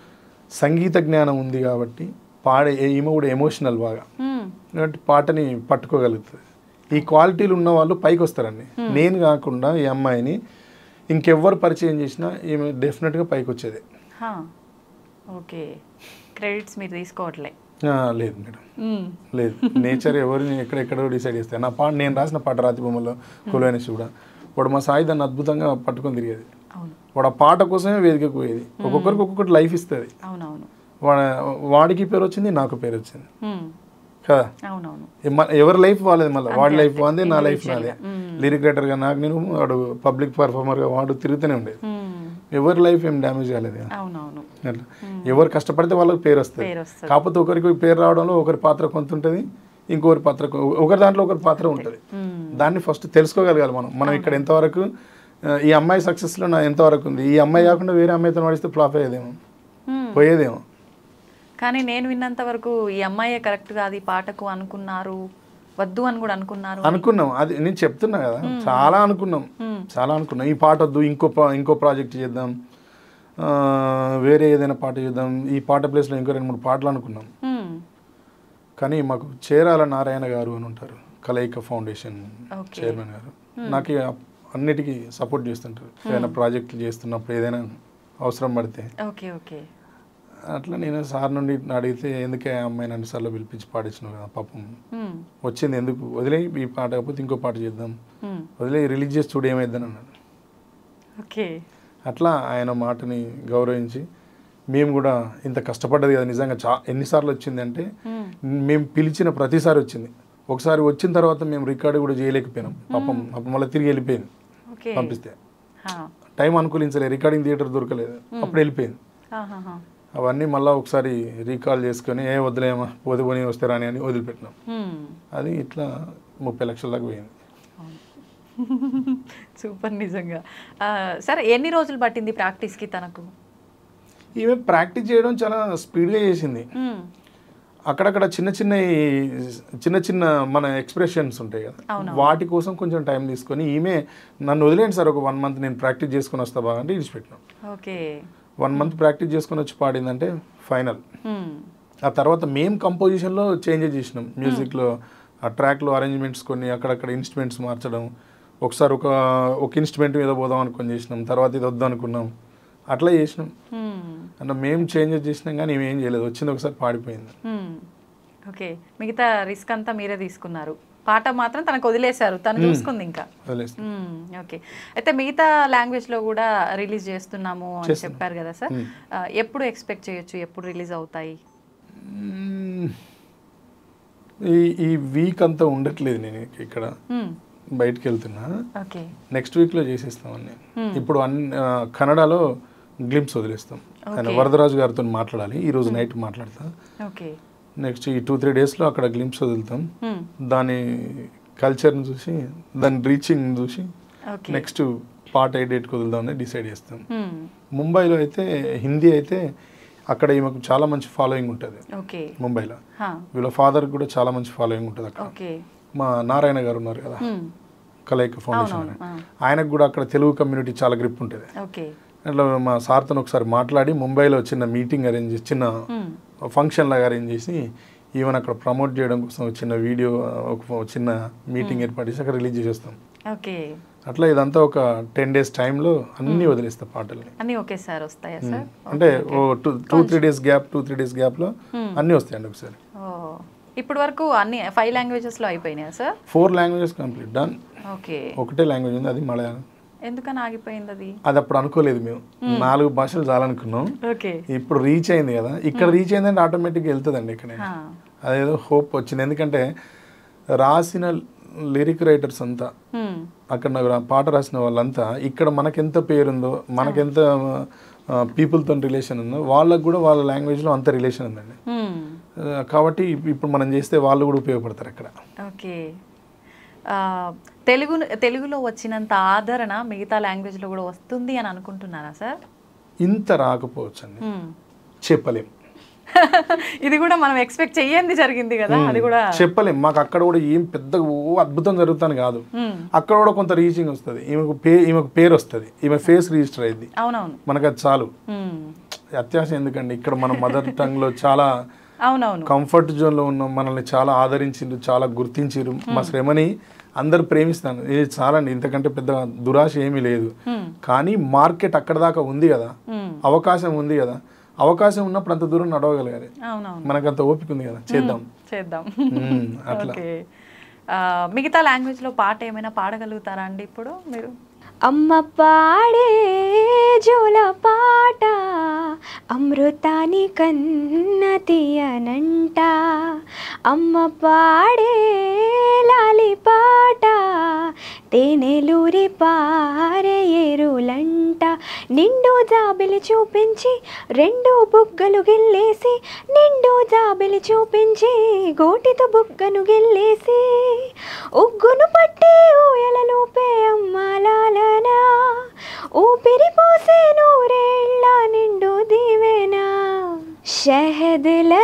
సంగీత జ్ఞానం ఉంది కాబట్టి పాడే ఈమె కూడా ఎమోషనల్ బాగా మ్మ్. కాబట్టి పాటని పట్టుకోగలుగుతుంది ఈ క్వాలిటీలు ఉన్న వాళ్ళు పైకి వస్తారండి నేను కాకుండా ఈ అమ్మాయిని ఇంకెవ్వరు పరిచయం చేసినా ఈమె డెఫినెట్గా పైకి వచ్చేది హా. ఓకే క్రెడిట్స్ మీరు తీసుకోవట్లే ఆ, లేదు మేడం మ్మ్. లేదు నేచర్ ఎవరిని ఎక్కడెక్కడో డిసైడ్ చేస్తాయి నా పాట నేను రాసిన పాట రాతి బొమ్మలో కులైన శివుడ వాడు మా సాయి దాన్ని అద్భుతంగా పట్టుకొని తిరిగేది అవును వాడు ఆ పాట కోసమే వేదికకు పోయేది ఒక్కొక్కరికి ఒక్కొక్కటి లైఫ్ ఇస్తుంది అవునవును వాడ వాడికి పేరు వచ్చింది నాకు పేరు వచ్చింది మ్మ్. కదా అవునవును ఏ మ- ఎవరి లైఫ్ వాళ్ళది మళ్ళీ వాడి లైఫ్ వాంది నా లైఫ్ నాదే లిరిక్ రైటర్గా నాకు నేను వాడు పబ్లిక్ పర్ఫార్మర్గా వాడు తిరుగుతూనే ఉండేది మ్మ్. ఎవరి లైఫ్ ఏం డ్యామేజ్ కాలేదు కదా అవునవును అట్లా ఎవరు కష్టపడితే వాళ్ళకి పేరు వస్తుంది పేరు వస్తుంది కాకపోతే ఒకరికి పేరు రావడంలో ఒకరి పాత్ర కొంత ఉంటుంది ఇంకొకరి పాత్ర కొ- ఒకరి దాంట్లో ఒకరి పాత్ర ఉంటుంది మ్మ్. దాన్ని ఫస్ట్ తెలుసుకోగలగాలి మనం మనం ఇక్కడ ఎంతవరకు ఆ, ఈ అమ్మాయి సక్సెస్లో నా ఎంతవరకు ఉంది ఈ అమ్మాయి కాకుండా వేరే అమ్మాయితో నడిస్తే ఫ్లాప్ అయ్యేదేమో మ్మ్. పోయేదేమో కానీ నేను విన్నంత వరకు ఈ అమ్మాయే కరెక్ట్ కాదు ఈ పాటకు అనుకున్నారు వద్దు అని కూడా అనుకున్నారు అనుకున్నాం అది నేను చెప్తున్నా కదా చాలా అనుకున్నాం చాలా అనుకున్నాం ఈ పాట వద్దు ఇంకో పా- ఇంకో ప్రాజెక్ట్ చేద్దాం ఆ, వేరే ఏదైనా పాట చేద్దాం ఈ పాట ప్లేస్లో ఇంకో రెండు మూడు పాటలు అనుకున్నాం మ్మ్. కానీ మాకు చేరాల నారాయణ గారు అని ఉంటారు కలయిక ఫౌండేషన్ Okay. చైర్మన్ గారు నాకు ఇక అన్నిటికీ సపోర్ట్ చేస్తుంటారు ఏదైనా ప్రాజెక్టులు చేస్తున్నప్పుడు ఏదైనా అవసరం పడితే ఓకే ఓకే అట్లా నేను సార్ నుండి అడిగితే ఎందుకే ఆ అమ్మాయిని అన్నిసార్లు పిలిపించి పాడించినావు కదా పాపం మ్మ్. వచ్చింది ఎందుకు వదిలే ఈ పాట కాకపోతే ఇంకో పాట చేద్దాం మ్మ్. వదిలే రిలీజ్ చేసి చూడు ఏమైందని అన్నాడు ఓకే అట్లా ఆయన మాటని గౌరవించి మేము కూడా ఇంత కష్టపడ్డది కదా నిజంగా చా ఎన్నిసార్లు వచ్చింది అంటే మ్మ్. మేము పిలిచిన ప్రతిసారి వచ్చింది ఒకసారి వచ్చిన తర్వాత మేము రికార్డు కూడా చేయలేకపోయినాం పాపం అప్పుడు మళ్ళీ తిరిగి వెళ్ళిపోయింది ఓకే పంపిస్తే హా. టైం అనుకూలించలేదు రికార్డింగ్ థియేటర్ దొరకలేదు అప్పుడు వెళ్ళిపోయింది ఆహాహా. అవన్నీ మళ్ళీ ఒకసారి రీకాల్ చేసుకొని ఏ వదిలేమా పోతే పోనీ వస్తే రాని అని వదిలిపెట్టినాం మ్మ్. అది ఇట్లా ముప్పై లక్షల దాకా పోయింది సూపర్ నిజంగా ఆ, సరే ఎన్ని రోజులు పట్టింది ప్రాక్టీస్కి తనకు ఈమె ప్రాక్టీస్ చేయడం చాలా స్పీడ్గా చేసింది మ్మ్. అక్కడక్కడ చిన్న చిన్న ఈ- చిన్న చిన్న మన ఎక్స్ప్రెషన్స్ ఉంటాయి కదా అవునవును. వాటి కోసం కొంచెం టైం తీసుకొని ఈమె నన్ను వదిలేండి సార్ ఒక వన్ మంత్ నేను ప్రాక్టీస్ చేసుకొని వస్తా బాగా అంటే ఇడిచిపెట్టినాం ఓకే వన్ మంత్ ప్రాక్టీస్ చేసుకొని వచ్చి పాడిందంటే ఫైనల్ మ్మ్. ఆ తర్వాత మేము కంపోజిషన్లో చేంజెస్ చేసినాం మ్యూజిక్లో ఆ ట్రాక్లో అరేంజ్మెంట్స్ కొన్ని అక్కడక్కడ ఇన్స్ట్రుమెంట్స్ మార్చడం ఒకసారి ఒక ఒక ఇన్స్ట్రుమెంట్ మీద పోదాం అనుకొని చేసినాం తర్వాత ఇది వద్దు అనుకున్నాం అట్లా చేసినాం మ్మ్. అంటే మేము చేంజెస్ చేసినాం కానీ ఏం చేయలేదు వచ్చింది ఒకసారి పాడిపోయింది మ్మ్. ఓకే మిగతా రిస్క్ అంతా మీరే తీసుకున్నారు పాట మాత్రం తనకు వదిలేశారు తను చూసుకుంది ఇంకా వదిలేస్తాం మ్మ్. ఓకే అయితే మిగతా లాంగ్వేజ్లో కూడా రిలీజ్ చేస్తున్నాము అని చేస్తున్నాం. చెప్పారు కదా సార్ మ్మ్. ఆ, ఎప్పుడు ఎక్స్పెక్ట్ చేయొచ్చు ఎప్పుడు రిలీజ్ అవుతాయి మ్మ్. ఈ ఈ వీక్ అంతా ఉండట్లేదు నేను ఇక్కడ మ్మ్. బయటికి వెళ్తున్నా ఓకే నెక్స్ట్ వీక్లో చేసేస్తాం అన్ని ఇప్పుడు అన్ని ఆ, కన్నడలో గ్లిమ్స్ వదిలేస్తాం ఆయన Okay. వరదరాజు గారితో మాట్లాడాలి ఈ రోజు నైట్ మాట్లాడతా ఓకే నెక్స్ట్ ఈ టూ త్రీ డేస్లో అక్కడ గ్లిమ్స్ వదులుతాం మ్మ్. దాని కల్చర్ని చూసి దాని రీచింగ్ చూసి ఓకే నెక్స్ట్ పార్ట్ ఏ డేట్కి వదులుదామని డిసైడ్ చేస్తాం మ్మ్. ముంబైలో అయితే హిందీ అయితే అక్కడ ఈమెకు చాలా మంచి ఫాలోయింగ్ ఉంటుంది ఓకే ముంబైలో హా. వీళ్ళ ఫాదర్ కూడా చాలా మంచి ఫాలోయింగ్ ఉంటుంది అక్కడ ఓకే మా నారాయణ గారు ఉన్నారు కదా మ్మ్. కలయిక ఫౌండేషన్ అవునవును, అని. ఆయనకు కూడా అక్కడ తెలుగు కమ్యూనిటీ చాలా గ్రిప్ ఉంటుంది ఓకే అట్లా మా సార్తో ఒకసారి మాట్లాడి ముంబైలో చిన్న మీటింగ్ అరేంజ్ చేసి చిన్న మ్మ్. ఫంక్షన్ లాగా అరేంజ్ చేసి ఈవెన్ అక్కడ ప్రమోట్ చేయడం కోసం ఒక చిన్న వీడియో ఒక చిన్న మీటింగ్ ఏర్పాటు చేసి అక్కడ రిలీజ్ చేసేస్తాం ఓకే అట్లా ఇదంతా ఒక టెన్ డేస్ టైంలో అన్నీ వదిలేస్తా పాటల్ని అన్నీ ఒకేసారి వస్తాయా సార్ అంటే ఓ two two three days gap two three days గ్యాప్లో అన్నీ వస్తాయండి ఒకసారి ఓ ఇప్పటి వరకు అన్ని ఫైవ్ లాంగ్వేజెస్లో అయిపోయినాయా sir four languages complete done okay ఒకటే లాంగ్వేజ్ ఉంది అది మలయాళం ఎందుకని ఆగిపోయింది అది అది అప్పుడు అనుకోలేదు మేము నాలుగు భాషలు చాలనుకున్నాం ఓకే ఇప్పుడు రీచ్ అయింది కదా ఇక్కడ రీచ్ అయిందంటే ఆటోమేటిక్గా వెళ్తుందండి ఇక్కడ హా. అదేదో హోప్ వచ్చింది ఎందుకంటే రాసిన లిరిక్ రైటర్స్ అంతా మ్మ్. అక్కడ నాకు రా- పాట రాసిన వాళ్ళంతా ఇక్కడ మనకెంత పేరుందో మనకెంత పీపుల్తో రిలేషన్ ఉందో వాళ్ళకు కూడా వాళ్ళ లాంగ్వేజ్లో అంత రిలేషన్ ఉందండి మ్మ్. ఆ, కాబట్టి ఇప్- ఇప్పుడు మనం చేస్తే వాళ్ళు కూడా ఉపయోగపడతారు అక్కడ ఓకే ఆ, తెలుగు తెలుగులో వచ్చినంత ఆదరణ మిగతా లాంగ్వేజ్లో కూడా వస్తుంది అని అనుకుంటున్నారా సార్ ఇంత రాకపోవచ్చు అండి మ్మ్. చెప్పలేం ఇది కూడా మనం ఎక్స్పెక్ట్ చెయ్యంది జరిగింది కదా అది కూడా చెప్పలేం మాకు అక్కడ కూడా ఏం పెద్ద ఓ అద్భుతం జరుగుతాను కాదు మ్మ్. అక్కడ కూడా కొంత రీచింగ్ వస్తుంది ఈమెకు పే ఈమెకు పేరు వస్తుంది ఈమె ఫేస్ రిజిస్టర్ అయింది అవునవును మనకు అది చాలు మ్మ్. అత్యాశ ఎందుకండి ఇక్కడ మన మదర్ టంగ్లో చాలా అవునవును కంఫర్ట్ జోన్లో ఉన్నాం మనల్ని చాలా ఆదరించిండ్రు చాలా గుర్తించారు మా శ్రమని అందరు ప్రేమిస్తాను ఇది చాలండి ఇంతకంటే పెద్ద దురాశ ఏమీ లేదు మ్మ్. కానీ మార్కెట్ అక్కడ దాకా ఉంది కదా మ్మ్. అవకాశం ఉంది కదా అవకాశం ఉన్నప్పుడు అంత దూరం నడవగలగాలి అవునవును మనకు అంత ఓపిక ఉంది కదా చేద్దాం చేద్దాం మ్మ్, అట్లా ఓకే ఆ, మిగతా లాంగ్వేజ్లో పాట ఏమైనా పాడగలుగుతారా అండి ఇప్పుడు మీరు అమ్మ పాడే జోల పాట అమృతాని కన్న తీయనంట అమ్మ పాడే లాలి పాట తేనెలూరి పారే ఎరులంట నిండు జాబిలి చూపించి రెండు బుగ్గలు గిల్లేసి నిండు జాబిలి చూపించి గోటితో బుగ్గను గిల్లేసి ఉగ్గును పట్టి ఊయలలోపే అమ్మాలాలనా ఊపిరి పోసే నూరేళ్ళ నిండు దీవెనా शहद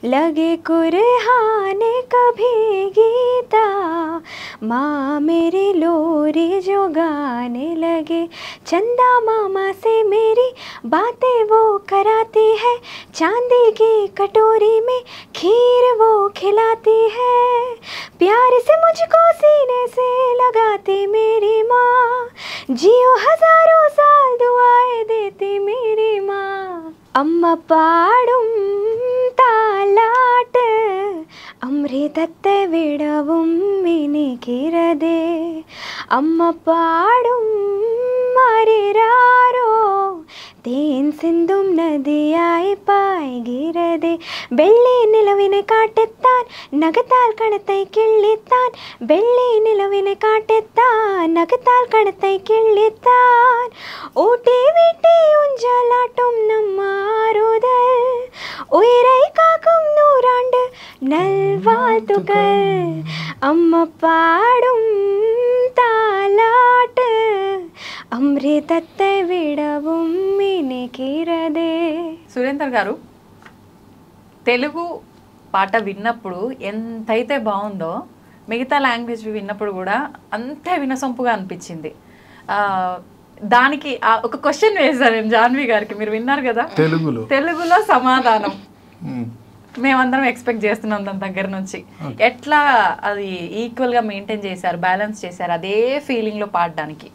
लगे कुरहाने कभी गीता माँ मेरी लोरी जो गाने लगे चंदा मामा से मेरी बातें वो कराती है चांदी की कटोरी में खीर वो खिलाती है प्यार से मुझको सीने से लगाती मेरी माँ जियो हजारों साल दुआएं देती मेरी माँ അമ്മ പാടും താലാട്ട് അമൃതത്തെ വിടവും മിനിക്കിറതേ അമ്മ പാടും മരിരാരോ തേൻ സിന്തും നദിയായി പായ്കിറതേ വെള്ളി നിലവിനെ കാട്ടെത്താൻ നഗത്താൽ കണത്തെ കിള്ളിത്താൻ വെള്ളി നിലവിനെ കാട്ടെത്താൻ നഗത്താൽ കണത്തെ കിള്ളിത്താൻ ഊട്ടി വീട്ടി ഉഞ്ചലാട്ടും നമ്മാറുതൽ ഉയரை കാക്കും നൂറാണ്ട് നൽവാഴ്ത്തുകൾ അമ്മ പാടും താലാട്ട് അമൃതത്തെ വിടവും മിനിക്കിറതേ సురేందర్ గారు తెలుగు పాట విన్నప్పుడు ఎంతైతే బాగుందో మిగతా లాంగ్వేజ్ విన్నప్పుడు కూడా అంతే వినసొంపుగా అనిపించింది ఆ, దానికి ఆ ఒక క్వశ్చన్ వేశాను నేను జాన్వి గారికి మీరు విన్నారు కదా తెలుగులో తెలుగులో సమాధానం మ్మ్. మేమందరం ఎక్స్పెక్ట్ చేస్తున్నాం దాని దగ్గర నుంచి ఎట్లా అది ఈక్వల్ గా మెయింటైన్ చేశారు బ్యాలెన్స్ చేశారు అదే ఫీలింగ్ లో పాడడానికి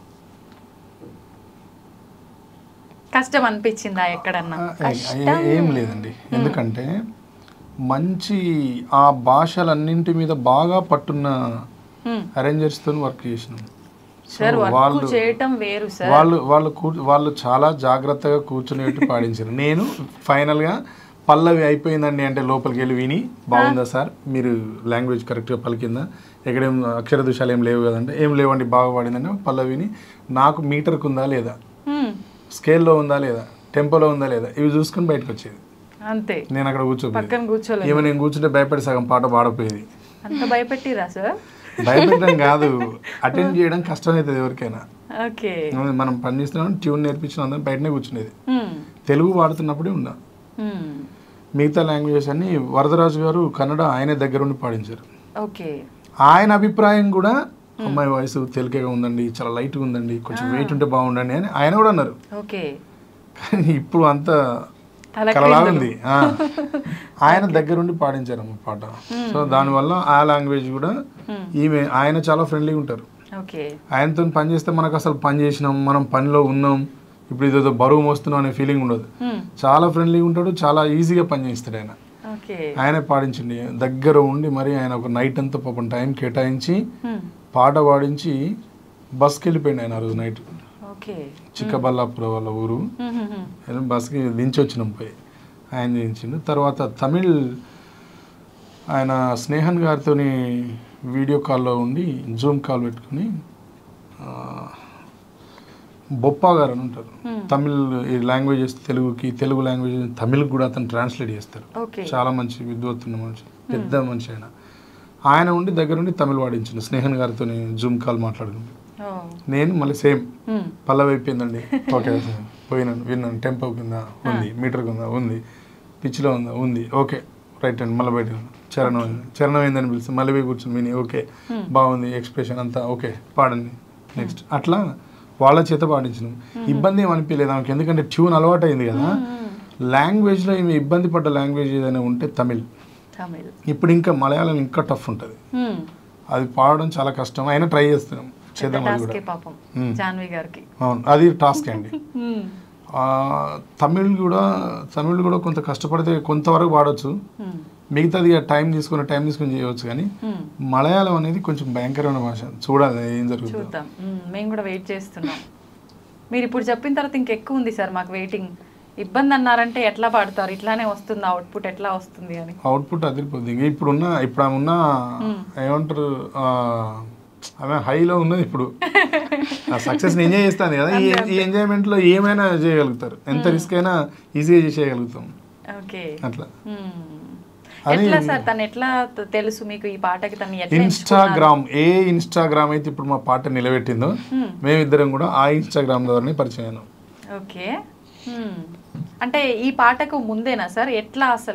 కష్టం అనిపించిందా ఎక్కడన్నా ఆ, ఏ- ఏం లేదండి ఎందుకంటే మంచి ఆ భాషలన్నింటి మీద బాగా పట్టున్న హ్మ్. అరేంజర్స్ తో వర్క్ చేసినాం సో సార్ వర్క్ వాళ్ళు చేయటం వేరు సార్ వాళ్ళు వాళ్ళు కూ- వాళ్ళు చాలా జాగ్రత్తగా కూర్చునేట్టు పాడించారు నేను ఫైనల్ గా పల్లవి అయిపోయిందండి అంటే లోపలికి వెళ్ళి విని బాగుందా సార్ మీరు లాంగ్వేజ్ కరెక్ట్గా పలికిందా ఎక్కడేం అక్షర దోషాలు ఏం లేవు కదంటే ఏం లేవండి బాగా పాడిందంటే పల్లవిని నాకు మీటర్కి ఉందా లేదా హ్మ్. స్కేల్లో ఉందా లేదా టెంపోలో ఉందా లేదా ఇవి చూసుకొని బయటకు వచ్చేది అంతే నేను అక్కడ కూర్చోపోయేది పక్కన కూర్చోలేదు ఏమో నేను కూర్చుంటే భయపడి సగం పాట పాడపోయేది అంత భయపెట్టిరా సార్ భయపెట్టడం కాదు అటెండ్ చేయడం కష్టమవుతుంది ఎవరికైనా ఓకే మనం పని చేస్తున్నాం ట్యూన్ నేర్పించిన అందరం బయటనే కూర్చునేది హ్మ్. తెలుగు వాడుతున్నప్పుడే ఉన్నా హ్మ్. మిగతా లాంగ్వేజెస్ అన్ని వరదరాజు గారు కన్నడ ఆయనే దగ్గరుండి పాడించారు ఓకే ఆయన అభిప్రాయం కూడా అమ్మాయి వాయిస్ తెలుగుగా ఉందండి చాలా లైట్గా ఉందండి కొంచెం వెయిట్ ఉంటే బాగుండండి అని ఆయన కూడా అన్నారు ఓకే కానీ ఇప్పుడు అంత తలక్రిందులు. కలలా ఉంది ఆ. ఆయన దగ్గరుండి పాడించారు అమ్మ పాట సో దానివల్ల ఆ లాంగ్వేజ్ కూడా ఈమె ఆయన చాలా ఫ్రెండ్లీగా ఉంటారు ఓకే ఆయనతో పని చేస్తే మనకు అసలు పని చేసినాం మనం పనిలో ఉన్నాం ఇప్పుడు ఇదేదో బరువు మోస్తున్నాం అనే ఫీలింగ్ ఉండదు హ్మ్. చాలా ఫ్రెండ్లీగా ఉంటాడు చాలా ఈజీగా పని చేస్తాడు ఆయన ఓకే ఆయనే పాడించండి దగ్గర ఉండి మరి ఆయన ఒక నైట్ అంతా పాపం టైం కేటాయించి హ్మ్. పాట పాడించి బస్కి వెళ్ళిపోయింది ఆయన ఆ రోజు నైట్ ఓకే చిక్కబల్లాపుర వాళ్ళ ఊరు హ్మ్. హ్మ్. హ్మ్. వెళ్ళి బస్కి దించి వచ్చినాం పోయి ఆయన దించిండు తర్వాత తమిళ్ ఆయన స్నేహన్ గారితో వీడియో కాల్లో ఉండి జూమ్ కాల్ పెట్టుకుని ఆ, బొప్పా గారు అని ఉంటారు తమిళ్ ఈ లాంగ్వేజెస్ తెలుగుకి తెలుగు లాంగ్వేజ్ తమిళ్ కూడా అతను ట్రాన్స్లేట్ చేస్తారు ఓకే చాలా మంచి విద్వత్తున్న మనిషి పెద్ద మనిషి ఆయన ఆయన ఉండి దగ్గర ఉండి తమిళ్ వాడించిన స్నేహన్ గారితో జూమ్ కాల్ మాట్లాడుకుంది ఓ. నేను మళ్ళీ సేమ్ హ్మ్. పల్లవి అయిపోయిందండి ఓకే సార్ పోయినాను విన్నాను టెంపో కింద ఉంది మీటర్ కింద ఉంది పిచ్చిలో ఉందా ఉంది ఓకే రైట్ అండి మళ్ళీ బయట చరణం అయింది. చరణం అయిందని పిలిచి మళ్ళీ పోయి కూర్చొని విని ఓకే బాగుంది ఎక్స్ప్రెషన్ అంతా ఓకే పాడండి నెక్స్ట్ అట్లా వాళ్ళ చేత పాడించినాం ఇబ్బంది ఏం అనిపించలేదు ఆమెకి ఎందుకంటే ట్యూన్ అలవాటు అయింది కదా లాంగ్వేజ్లో ఈమె ఇబ్బంది పడ్డ లాంగ్వేజ్ ఏదైనా ఉంటే తమిళ్ తమిళ్ ఇప్పుడు ఇంకా మలయాళం ఇంకా టఫ్ ఉంటుంది హ్మ్. అది పాడడం చాలా కష్టం అయినా ట్రై చేస్తున్నాం పెద్ద చేద్దాం అది టాస్కే కూడా పాపం హ్మ్. జాన్వి గారికి అవును అది టాస్క్ అండి హ్మ్. ఆ, తమిళ్ కూడా తమిళ్ కూడా కొంత కష్టపడితే కొంతవరకు పాడొచ్చు హ్మ్. మిగతాది టైం తీసుకుని టైం తీసుకుని చేయవచ్చు కానీ హ్మ్. మలయాళం అనేది కొంచెం భయంకరమైన భాష చూడాలి ఏం జరుగుతుందో చూద్దాం మ్మ్. మేము కూడా వెయిట్ చేస్తున్నాం మీరు ఇప్పుడు చెప్పిన తర్వాత ఇంకెక్కువ ఉంది సార్ మాకు వెయిటింగ్ ఇబ్బంది అన్నారంటే ఎట్లా పాడతారు ఇట్లానే వస్తుంది అవుట్పుట్ ఎట్లా వస్తుంది అని అవుట్పుట్ అదిరిపోద్ది ఇంకా ఇప్పుడున్న ఇప్పుడు ఆమె ఉన్న ఏమంటారు ఆ, ఆమె హైలో ఉన్నది ఇప్పుడు ఆ సక్సెస్ ఎంజాయ్ చేస్తాను కదా ఈ ఈ ఎంజాయ్మెంట్లో ఏమైనా చేయగలుగుతారు ఎంత రిస్క్ అయినా ఈజీగా చేసేయగలుగుతాం ఓకే అట్లా మ్మ్. అది- ఎట్లా సార్ తను ఎట్లా త- తెలుసు మీకు ఈ పాటకి తను ఎట్లా ఎంచుకున్నారు? ఇన్స్టాగ్రామ్ ఏ ఇన్స్టాగ్రామ్ అయితే ఇప్పుడు మా పాట నిలబెట్టిందో మ్మ్. మేమిద్దరం కూడా ఆ ఇన్స్టాగ్రామ్ ద్వారానే పరిచయం అయినాం ఓకే మ్మ్. అంటే ఈ పాటకు ముందేనా సార్ ఎట్లా అసలు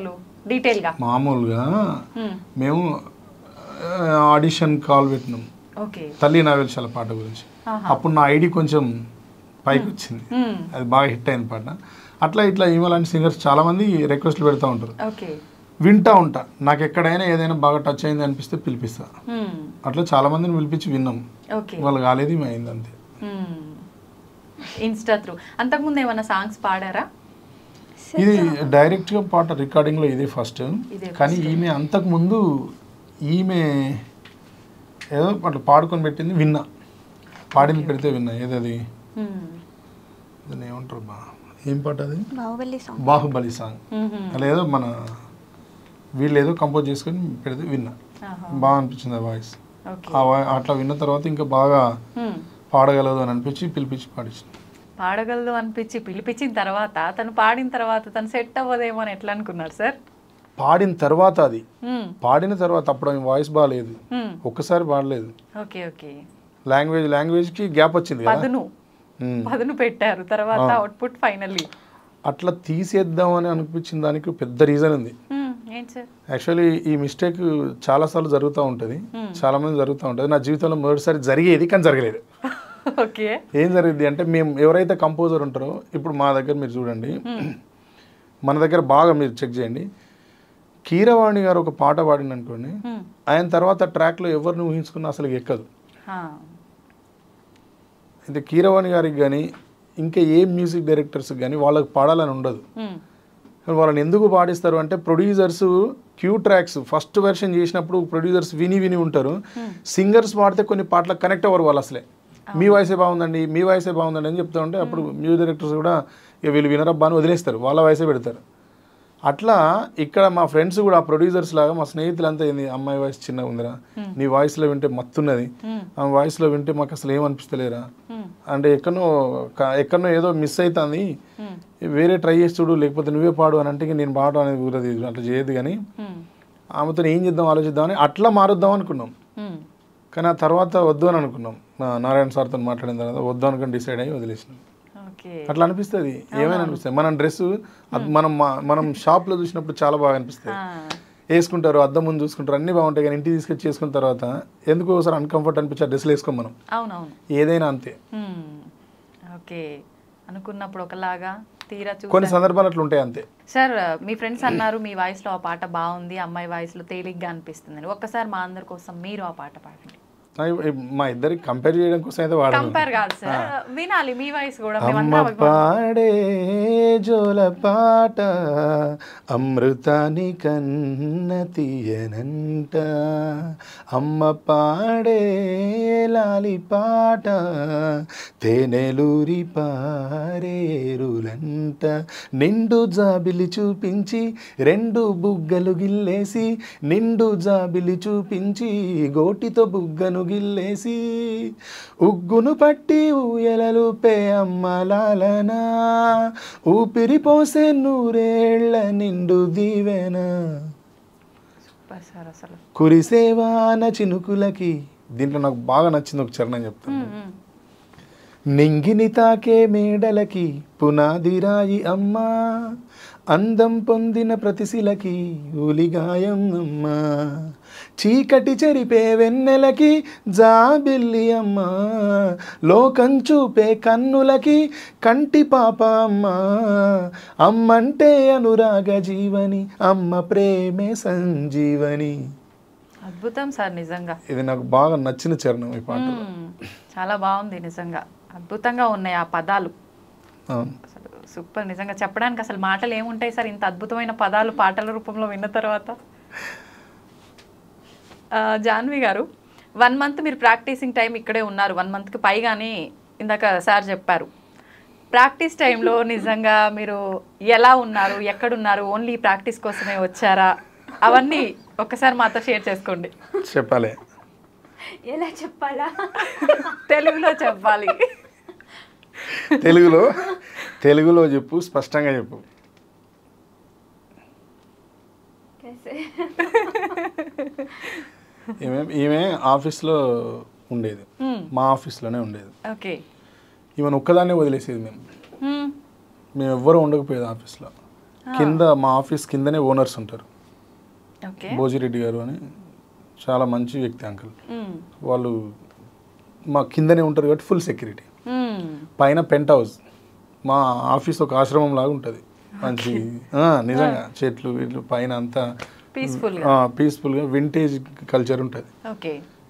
డీటెయిల్గా మామూలుగా మేము ఆడిషన్ కాల్ పెట్టినాం ఓకే తల్లి నావేల్చాల పాట గురించి అప్పుడు నా ఐడి కొంచెం పైకి వచ్చింది అది బాగా హిట్ అయింది పాట అట్లా ఇట్లా ఇలాంటి సింగర్స్ చాలా మంది రిక్వెస్ట్లు పెడతా ఉంటారు ఓకే వింటా ఉంటా నాకు ఎక్కడైనా ఏదైనా బాగా టచ్ అయింది అనిపిస్తే పిలిపిస్తా అట్లా చాలా మందిని పిలిపించి విన్నాం ఓకే వాళ్ళు కాలేదు మేము అయింది అంతే ఇన్స్టా త్రూ అంతకుముందు ఏమైనా సాంగ్స్ పాడారా ఇది డైరెక్ట్ గా పాట రికార్డింగ్ లో ఇదే ఫస్ట్ ఇదే కానీ ఈమె అంతకు ముందు ఈమె ఏదో అట్లా పాడుకొని పెట్టింది విన్నా పాడింది పెడితే విన్నా ఏదది Hmm. దాన్ని ఏమంటారు బా ఏం పాట అది Baahubali song Baahubali song Mhm. అలా ఏదో మన వీళ్ళు ఏదో కంపోజ్ చేసుకొని పెడితే విన్నా ఆహా. బాగా అనిపించింది ఆ వాయిస్ ఓకే ఆ వా- అట్లా విన్న తర్వాత ఇంకా బాగా Hmm. పాడగలదు అని అనిపించి పిలిపించి పాడించిన పాడగలదు అనిపించి పిలిపించిన తర్వాత తను పాడిన తర్వాత తను సెట్ అవ్వదేమో అని ఎట్లా అనుకున్నారు సార్ పాడిన తర్వాత అది Hmm. పాడిన తర్వాత అప్పుడు ఆమె వాయిస్ బాగాలేదు Hmm. ఒక్కసారి పాడలేదు ఓకే ఓకే లాంగ్వేజ్ లాంగ్వేజ్కి గ్యాప్ వచ్చింది కదా పదును ఉమ్. పదును పెట్టారు తర్వాత అవుట్పుట్ ఫైనల్లీ అట్లా తీసేద్దాం అని అనిపించిన దానికి పెద్ద రీజన్ ఉంది ఏంటి సార్ యాక్చువల్లీ ఈ మిస్టేక్ చాలాసార్లు జరుగుతూ ఉంటుంది చాలా మంది జరుగుతూ ఉంటుంది నా జీవితంలో మొదటిసారి జరిగేది కానీ జరగలేదు ఓకే ఏం జరిగింది అంటే మేము ఎవరైతే కంపోజర్ ఉంటారో ఇప్పుడు మా దగ్గర మీరు చూడండి మన దగ్గర బాగా మీరు చెక్ చేయండి కీరవాణి గారు ఒక పాట పాడింది అనుకోండి ఆయన తర్వాత ట్రాక్లో ఎవరిని ఊహించుకున్నా అసలు ఎక్కదు అయితే కీరవాణి గారికి కానీ ఇంకా ఏ మ్యూజిక్ డైరెక్టర్స్కి కానీ వాళ్ళకి పాడాలని ఉండదు కానీ వాళ్ళని ఎందుకు పాడిస్తారు అంటే producers cue tracks first version చేసినప్పుడు ప్రొడ్యూసర్స్ విని విని ఉంటారు సింగర్స్ పాడితే కొన్ని పాటలకు కనెక్ట్ అవ్వరు వాళ్ళు అసలే మీ వాయిసే బాగుందండి మీ వాయిసే బాగుందండి అని చెప్తా ఉంటే అప్పుడు మ్యూజిక్ డైరెక్టర్స్ కూడా ఇక వీళ్ళు వినరబ్బా అని వదిలేస్తారు వాళ్ళ వాయిసే పెడతారు అట్లా ఇక్కడ మా ఫ్రెండ్స్ కూడా ఆ ప్రొడ్యూసర్స్ లాగా మా స్నేహితులంతా ఏంది అమ్మాయి వాయిస్ చిన్నగా ఉందిరా నీ వాయిస్లో వింటే మత్తున్నది ఆ వాయిస్లో వింటే మాకు అసలు ఏమనిపిస్తలేరా అంటే ఎక్కడనో క- ఎక్కడనో ఏదో మిస్ అవుతుంది వేరే ట్రై చేసి చూడు లేకపోతే నువ్వే పాడు అని అంటే ఇక నేను పాడు అనేది కుదరదు అట్లా చేయదు కానీ ఆమెతో ఏం చేద్దాం ఆలోచిద్దామని అట్లా మారుద్దాం అనుకున్నాం కానీ ఆ తర్వాత వద్దు అని అనుకున్నాం మా నారాయణ సార్తో మాట్లాడిన తర్వాత వద్దు అనుకుని డిసైడ్ అయ్యి వదిలేసినాం ఓకే అట్లా అనిపిస్తుంది ఏమైనా అనిపిస్తుంది మనం డ్రెస్ మనం మా- మనం షాప్లో చూసినప్పుడు చాలా బాగా అనిపిస్తుంది వేసుకుంటారు అద్దం ముందు చూసుకుంటారు అన్నీ బాగుంటాయి కానీ ఇంటికి తీసుకొచ్చి చేసుకున్న తర్వాత ఎందుకు ఒకసారి అన్కంఫర్ట్ అనిపించే డ్రెస్సులు వేసుకోం మనం అవునవును ఏదైనా అంతే Hmm. ఓకే అనుకున్నప్పుడు ఒకలాగా తీరా చూ కొన్ని సందర్భాలు అట్లా ఉంటాయి అంతే సార్ మీ ఫ్రెండ్స్ అన్నారు మీ వాయిస్లో ఆ పాట బాగుంది అమ్మాయి వాయిస్లో తేలిగ్గా అనిపిస్తుంది ఒక్కసారి మా అందరి కోసం మీరు ఆ పాట పాడండి అయ్య, మా ఇద్దరికి కంపేర్ చేయడం కోసం అయితే వాడను కంపేర్ కాదు సార్ వినాలి మీ వాయిస్ కూడా అమ్మ మేమందరం అభిమానులం. పాడే జోల పాట అమృతాని కన్న తీయనంట అమ్మ పాడే లాలి పాట తేనెలూరి పారేరులంట నిండు జాబిలి చూపించి రెండు బుగ్గలు గిల్లేసి నిండు జాబిలి చూపించి గోటితో బుగ్గను గిల్లేసి ఉగ్గును పట్టి ఊయలలు పే అమ్మలాలనా ఊపిరి పోసే నూరేళ్ల నిండు దీవెనా సూపర్ సార్ అసలు కురిసేవాన చినుకులకి దీంట్లో నాకు బాగా నచ్చింది ఒక చరణం చెప్తాను మ్మ్. నింగిని తాకే మేడలకి పునాదిరాయి అమ్మా అందం పొందిన ప్రతిశిలకి ఉలిగాయం అమ్మా చీకటి చెరిపే వెన్నెలకి జాబిల్లి అమ్మా లోకం చూపే కన్నులకి కంటి పాప అమ్మా అమ్మంటే అనురాగ జీవని అమ్మ ప్రేమే సంజీవని అద్భుతం సార్ నిజంగా ఇది నాకు బాగా నచ్చిన చరణం ఈ పాట మ్మ్. చాలా బాగుంది నిజంగా అద్భుతంగా ఉన్నాయి ఆ పదాలు అవును అసలు సూపర్ నిజంగా చెప్పడానికి అసలు మాటలు ఏముంటాయి సార్ ఇంత అద్భుతమైన పదాలు పాటల రూపంలో విన్న తర్వాత ఆ, జాన్వి గారు వన్ మంత్ మీరు ప్రాక్టీసింగ్ టైం ఇక్కడే ఉన్నారు వన్ మంత్కి పైగానే ఇందాక సార్ చెప్పారు ప్రాక్టీస్ టైంలో నిజంగా మీరు ఎలా ఉన్నారు ఎక్కడున్నారు ఓన్లీ ప్రాక్టీస్ కోసమే వచ్చారా అవన్నీ ఒక్కసారి మాతో షేర్ చేసుకోండి చెప్పాలి ఎలా చెప్పాలా తెలుగులో చెప్పాలి తెలుగులో తెలుగులో చెప్పు స్పష్టంగా చెప్పు कैसे ఈమె ఈమె ఆఫీస్లో ఉండేది మ్మ్. మా ఆఫీస్లోనే ఉండేది ఓకే ఈమెను ఒక్కదాన్నే వదిలేసేది మేము మ్మ్. మేము ఎవ్వరూ ఉండకపోయేది ఆఫీస్లో కింద మా ఆఫీస్ కిందనే ఓనర్స్ ఉంటారు ఓకే భోజిరెడ్డి గారు అని చాలా మంచి వ్యక్తి అంకుల్ మ్మ్. వాళ్ళు మా కిందనే ఉంటారు కాబట్టి ఫుల్ సెక్యూరిటీ మ్మ్. పైన పెంట్ హౌస్ మా ఆఫీస్ ఒక ఆశ్రమం లాగా ఉంటుంది మంచి ఆ, నిజంగా చెట్లు వీట్లు పైన అంతా Peaceful పీస్ఫుల్గా వింటేజ్ కల్చర్ ఉంటుంది ఓకే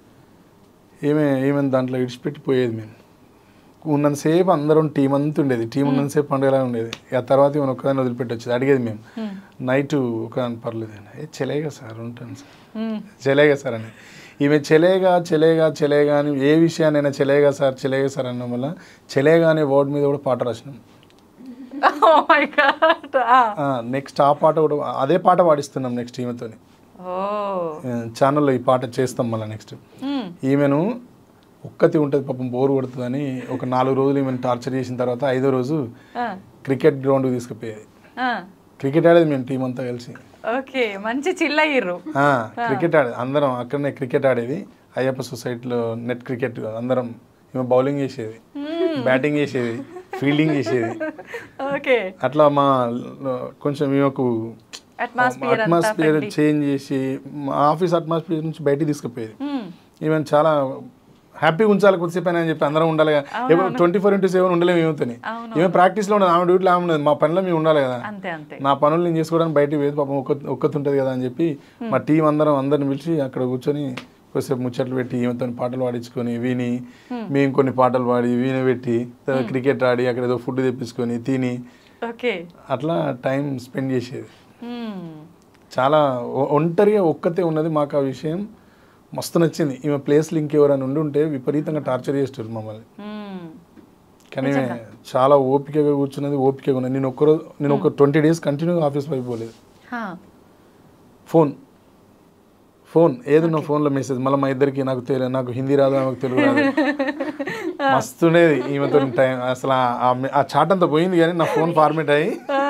ఏమే ఏమైనా దాంట్లో ఇడిచిపెట్టి పోయేది మేము ఉన్నంతసేపు అందరం టీం అంతా ఉండేది టీం ఉన్నంతసేపు పండుగలా ఉండేది ఆ తర్వాత ఈమెను ఒక్కదాన్ని వదిలిపెట్టి వచ్చేది అడిగేది మేము నైట్ ఒకదాని పర్లేదు అని ఏ చెలేగా సార్ ఉంటాను సార్ మ్మ్. చెలేగా సార్ అని ఈమె చెలేగా చెలేగా చెలేగా అని ఏ విషయాన్నైనా చెలేగా సార్ చెలేగా సార్ అనడం వల్ల చెలేగా అనే వర్డ్ మీద కూడా పాట రాసినాం Oh my God. ఆ. నెక్స్ట్ ఆ పాట కూడా అదే పాట పాడిస్తున్నాం నెక్స్ట్ ఈమెతోని ఓ ఛానల్లో ఈ పాట చేస్తాం మళ్ళీ నెక్స్ట్ మ్మ్. ఈమెను ఒక్కతి ఉంటుంది పాపం బోర్ కొడుతుందని ఒక నాలుగు రోజులు ఈమెను టార్చర్ చేసిన తర్వాత ఐదో రోజు ఆ. క్రికెట్ గ్రౌండ్కి తీసుకుపోయేది ఆ. క్రికెట్ ఆడేది మేము టీం అంతా కలిసి ఓకే మంచి చిల్లయ్యిర్రు ఆ, క్రికెట్ ఆడేది అందరం అక్కడనే క్రికెట్ ఆడేది అయ్యప్ప సొసైటీలో నెట్ క్రికెట్ అందరం ఈమె బౌలింగ్ చేసేది బ్యాటింగ్ చేసేది ఫీల్డింగ్ చేసేది ఓకే అట్లా మా కొంచెం ఈమెకు అట్మాస్ఫియర్ అంతా అట్మాస్ఫియర్ friendly. చేంజ్ చేసి మా ఆఫీస్ అట్మాస్ఫియర్ నుంచి బయటికి తీసుకుపోయేది మ్మ్. ఈవెన్ చాలా హ్యాపీగా ఉంచాలి కొద్దిసేపు అని చెప్పి అందరం ఉండాలి కదా ట్వంటీ ఫోర్ ఇంటూ సెవెన్ ఉండలేము ఏమవుతాయి అవును. ఈమె ప్రాక్టీస్లో ఉండదు ఆమె డ్యూటీలో ఆమె ఉండదు మా పనిలో మేము ఉండాలి కదా అంతే అంతే నా పనులు నేను చేసుకోవడానికి బయటికి పోయేది పాపం ఒక్క ఒక్కతి ఉంటుంది కదా అని చెప్పి మా టీం అందరం అందరిని పిలిచి అక్కడ కూర్చొని కొద్దిసేపు ముచ్చట్లు పెట్టి ఈమెతో పాటలు పాడించుకొని విని మేము కొన్ని పాటలు పాడి వీణ పెట్టి తర్వాత క్రికెట్ ఆడి అక్కడ ఏదో ఫుడ్ తెప్పించుకొని తిని ఓకే అట్లా టైం స్పెండ్ చేసేది మ్మ్. చాలా ఒ- ఒంటరిగా ఒక్కతే ఉన్నది మాకు ఆ విషయం మస్తు నచ్చింది ఈమె ప్లేస్లో ఇంకెవరైనా ఉండి ఉంటే విపరీతంగా టార్చర్ చేస్తారు మమ్మల్ని మ్మ్. కానీ ఈమె చాలా ఓపికగా కూర్చున్నది ఓపికగా ఉన్నది నేను ఒక్కరోజు నేను ఒక ట్వంటీ డేస్ కంటిన్యూగా ఆఫీస్ వైపు పోలేదు హా. ఫోన్ ఫోన్ ఏదున్న ఫోన్లో మెసేజ్ మళ్ళీ మా ఇద్దరికి నాకు తెలియదు నాకు హిందీ రాదు నాకు తెలుగు రాదు మస్తుండేది ఈమెతో టైం అసలు ఆ- ఆ మె- ఆ చాట్ అంతా పోయింది కానీ నా ఫోన్ ఫార్మేట్ అయ్యి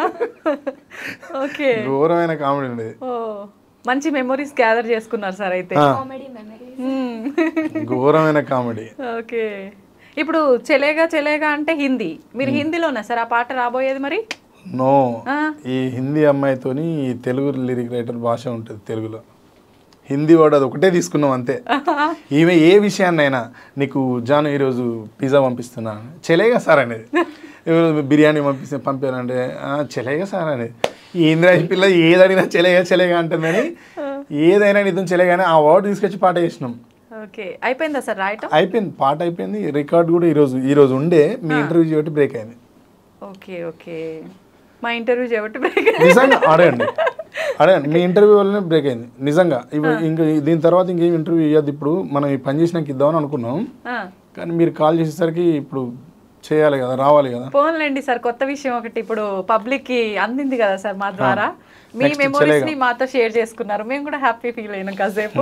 ఓకే ఘోరమైన కామెడీ ఉండేది ఓ మంచి మెమొరీస్ గ్యాదర్ చేసుకున్నారు సార్ అయితే ఆ, కామెడీ మెమరీ మ్మ్. ఘోరమైన కామెడీ ఓకే ఇప్పుడు చెలేగా చెలేగా అంటే హిందీ మీరు హిందీలోనా సార్ ఆ పాట రాబోయేది మరి నో ఆ. ఈ హిందీ అమ్మాయితోని ఈ తెలుగు లిరిక్ రైటర్ భాష ఉంటుంది తెలుగులో హిందీ వర్డ్ అది ఒకటే తీసుకున్నాం అంతే ఈమె ఏ విషయాన్నైనా నీకు జాను ఈరోజు పిజ్జా పంపిస్తున్నా చెలేగా సార్ అనేది ఈరోజు బిర్యానీ పంపిస్తే పంపారంటే "ఆ, చెలేగా సార్ అనేది ఈ ఇంద్రాజీ పిల్ల ఏది అడిగినా చెలేగా చెలేగా అంటుందని ఏదైనా నిజం చెలేగానే ఆ వర్డ్ తీసుకొచ్చి పాట చేసినాం ఓకే అయిపోయిందా సార్ రాయటం అయిపోయింది పాట అయిపోయింది రికార్డ్ కూడా ఈరోజు ఈరోజు ఉండే మీ ఇంటర్వ్యూ చేయబట్టి బ్రేక్ అయింది ఓకే ఓకే మా ఇంటర్వ్యూ చేయబట్టి బ్రేక్ నిజంగా అడగండి అడగండి మీ ఇంటర్వ్యూ వల్లనే బ్రేక్ అయింది నిజంగా ఇప్పుడు ఇంకా దీని తర్వాత ఇంకేం ఇంటర్వ్యూ ఇవ్వద్దు ఇప్పుడు మనం ఈ పని చేసినాక ఇద్దామని అనుకున్నాం కానీ మీరు కాల్ చేసేసరికి ఇప్పుడు చేయాలి కదా రావాలి కదా పోన్లేండి సార్ కొత్త విషయం ఒకటి ఇప్పుడు పబ్లిక్ కి అందింది కదా సార్ మా ద్వారా మీ Next మెమోరీస్ చెలేగా. ని మాతో షేర్ చేసుకున్నారు మేము కూడా హ్యాపీ ఫీల్ అయినాం కాసేపు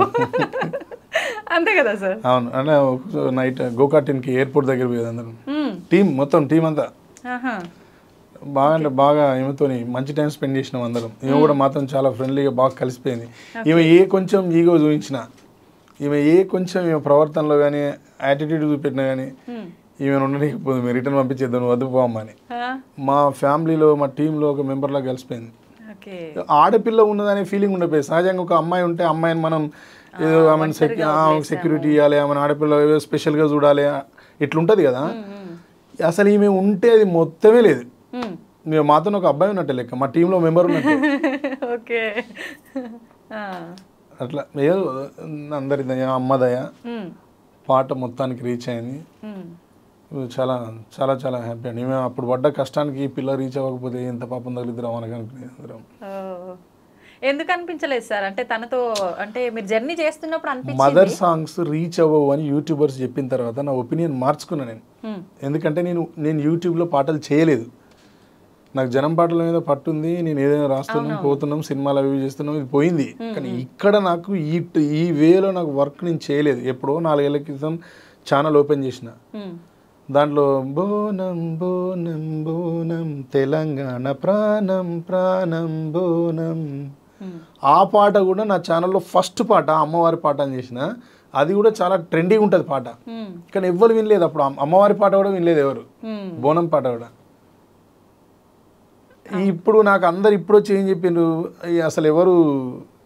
అంతే కదా సార్ అవును అంటే నైట్ గోకాటిన్కి ఎయిర్పోర్ట్ దగ్గర పోయేది అందరం మ్మ్. టీం మొత్తం టీం అంతా ఆహా. బాగా అంటే బాగా ఈమెతోని మంచి టైం స్పెండ్ చేసినాం అందరం ఈమె కూడా మాత్రం చాలా ఫ్రెండ్లీగా బాగా కలిసిపోయింది ఈమె ఏ కొంచెం ఈగో చూపించినా ఈమె ఏ కొంచెం ఈమె ప్రవర్తనలో కానీ యాటిట్యూడ్ చూపెట్టినా కానీ మ్మ్. ఈమె ఉండలేకపోతుంది మీరు రిటర్న్ పంపించేద్దాం నువ్వు వద్దు పోమ్మని ఆ, మా ఫ్యామిలీలో మా టీంలో ఒక మెంబర్లా కలిసిపోయింది ఓకే ఆడపిల్ల ఉన్నదనే ఫీలింగ్ ఉండకపోయింది సహజంగా ఒక అమ్మాయి ఉంటే అమ్మాయిని మనం ఏదో ఆమెను సెక్యూరిటీ ఇవ్వాలి ఆమెను ఆడపిల్ల ఏదో స్పెషల్గా చూడాలి ఇట్లుంటుంది కదా అసలు ఈమె ఉంటే అది మొత్తమే లేదు మ్మ్. మేము మాతో ఒక అబ్బాయి ఉన్నట్టే లెక్క మా టీంలో మెంబర్ ఉన్నట్టే ఓకే ఆ. అట్లా ఏదో అందరి దయ అమ్మ దయ మ్మ్. పాట మొత్తానికి రీచ్ అయింది మ్మ్. చాలా చాలా చాలా హ్యాపీ అండి మేము అప్పుడు పడ్డ కష్టానికి ఈ పిల్ల రీచ్ అవ్వకపోతే ఎంత పాపం తగిలిద్దాం మనకు అనుకునేది అందరం ఓ. ఎందుకు అనిపించలేదు సార్ అంటే తనతో అంటే మీరు జర్నీ చేస్తున్నప్పుడు అనిపించింది మదర్ సాంగ్స్ రీచ్ అవ్వవు అని యూట్యూబర్స్ చెప్పిన తర్వాత నా ఒపీనియన్ మార్చుకున్నా నేను మ్మ్. ఎందుకంటే నేను నేను యూట్యూబ్లో పాటలు చేయలేదు నాకు జనం పాటల మీద పట్టుంది నేను ఏదైనా రాస్తున్నాం పోతున్నాం సినిమాలు అవి ఇవి చేస్తున్నాం ఇది పోయింది కానీ ఇక్కడ నాకు ఈ ఈ వేలో నాకు వర్క్ నేను చేయలేదు ఎప్పుడో నాలుగేళ్ల క్రితం ఛానల్ ఓపెన్ చేసిన మ్మ్. దాంట్లో బోనం బోనం బోనం తెలంగాణ ప్రాణం ప్రాణం బోనం మ్మ్. ఆ పాట కూడా నా ఛానల్లో ఫస్ట్ పాట అమ్మవారి పాట అని చేసిన అది కూడా చాలా ట్రెండీగా ఉంటుంది పాట మ్మ్. కానీ ఎవ్వరు వినలేదు అప్పుడు అమ్మ- అమ్మవారి పాట కూడా వినలేదు ఎవరు మ్మ్. బోనం పాట కూడా ఇప్పుడు నాకు అందరు ఇప్పుడు వచ్చి ఏం చెప్పిండ్రు ఈ అసలు ఎవరు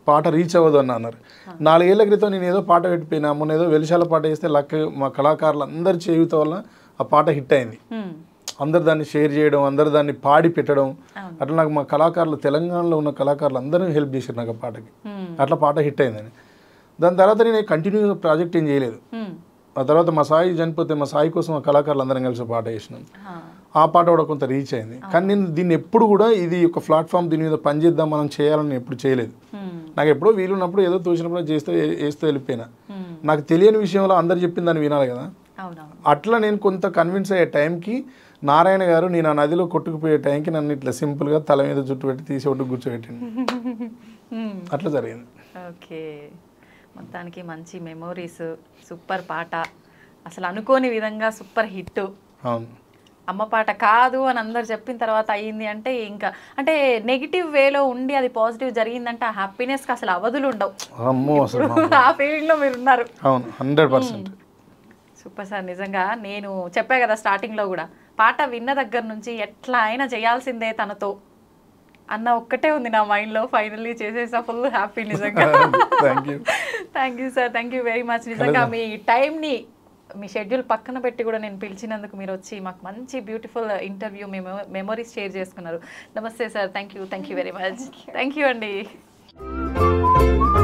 పాట రీచ్ అవ్వదు అని అన్నారు నాలుగేళ్ల క్రితం నేను ఏదో పాట పెట్టిపోయినా మొన్న ఏదో వెలిశాల పాట వేస్తే లక్ మా కళాకారులు అందరి చేయుత వల్ల ఆ పాట హిట్ అయింది హ్మ్. అందరు దాన్ని షేర్ చేయడం అందరు దాన్ని పాడి పెట్టడం అవును. అట్లా నాకు మా కళాకారులు తెలంగాణలో ఉన్న కళాకారులు అందరూ హెల్ప్ చేశారు నాకు ఆ పాటకి హ్మ్. అట్లా పాట హిట్ అయిందని దాని తర్వాత నేను కంటిన్యూగా ప్రాజెక్ట్ ఏం చేయలేదు హ్మ్. ఆ తర్వాత మా సాయి చనిపోతే మా సాయి కోసం మా కళాకారులు అందరం కలిసి ఒక పాట చేసినాం హా. ఆ పాట కూడా కొంత రీచ్ అయింది కానీ నేను దీన్ని ఎప్పుడు కూడా ఇది ఒక ప్లాట్ఫామ్ దీని మీద పనిచేద్దాం మనం చేయాలని నేను ఎప్పుడు చేయలేదు హ్మ్. నాకు ఎప్పుడో వీలున్నప్పుడు ఏదో తోచినప్పుడు చేస్తే వేస్తూ వెళ్ళిపోయినా హ్మ్. నాకు తెలియని విషయంలో అందరు చెప్పింది దాన్ని వినాలి కదా అవునవును అట్లా నేను కొంత కన్విన్స్ అయ్యే టైంకి నారాయణ గారు నేను ఆ నదిలో కొట్టుకుపోయే టైంకి నన్ను ఇట్లా సింపుల్గా తల మీద జుట్టు పెట్టి తీసి ఒడ్డు కూర్చోబెట్టింది హ్మ్. అట్లా జరిగింది ఓకే మొత్తానికి మంచి మెమోరీస్ సూపర్ పాట అసలు అనుకోని విధంగా సూపర్ హిట్ అవును అమ్మ పాట కాదు అని అందరు చెప్పిన తర్వాత అయ్యింది అంటే ఇంకా అంటే నెగిటివ్ వేలో ఉండి అది పాజిటివ్ జరిగిందంటే ఆ హ్యాపీనెస్కి అసలు అవధులు ఉండవు అమ్మో అసలు మా- ఆ ఫీలింగ్లో మీరు ఉన్నారు అవును హండ్రెడ్ పర్సెంట్ సూపర్ సార్ నిజంగా నేను చెప్పా కదా స్టార్టింగ్లో కూడా పాట విన్న దగ్గర నుంచి ఎట్లా అయినా చేయాల్సిందే తనతో అన్న ఒక్కటే ఉంది నా మైండ్లో ఫైనల్లీ చేసేసా ఫుల్ హ్యాపీ నిజంగా thank you thank you sir thank you very much నిజంగా మీ టైంని మీ షెడ్యూల్ పక్కన పెట్టి కూడా నేను పిలిచినందుకు మీరు వచ్చి మాకు మంచి beautiful interview memo memories share చేసుకున్నారు నమస్తే sir thank you thank you very much thank you అండి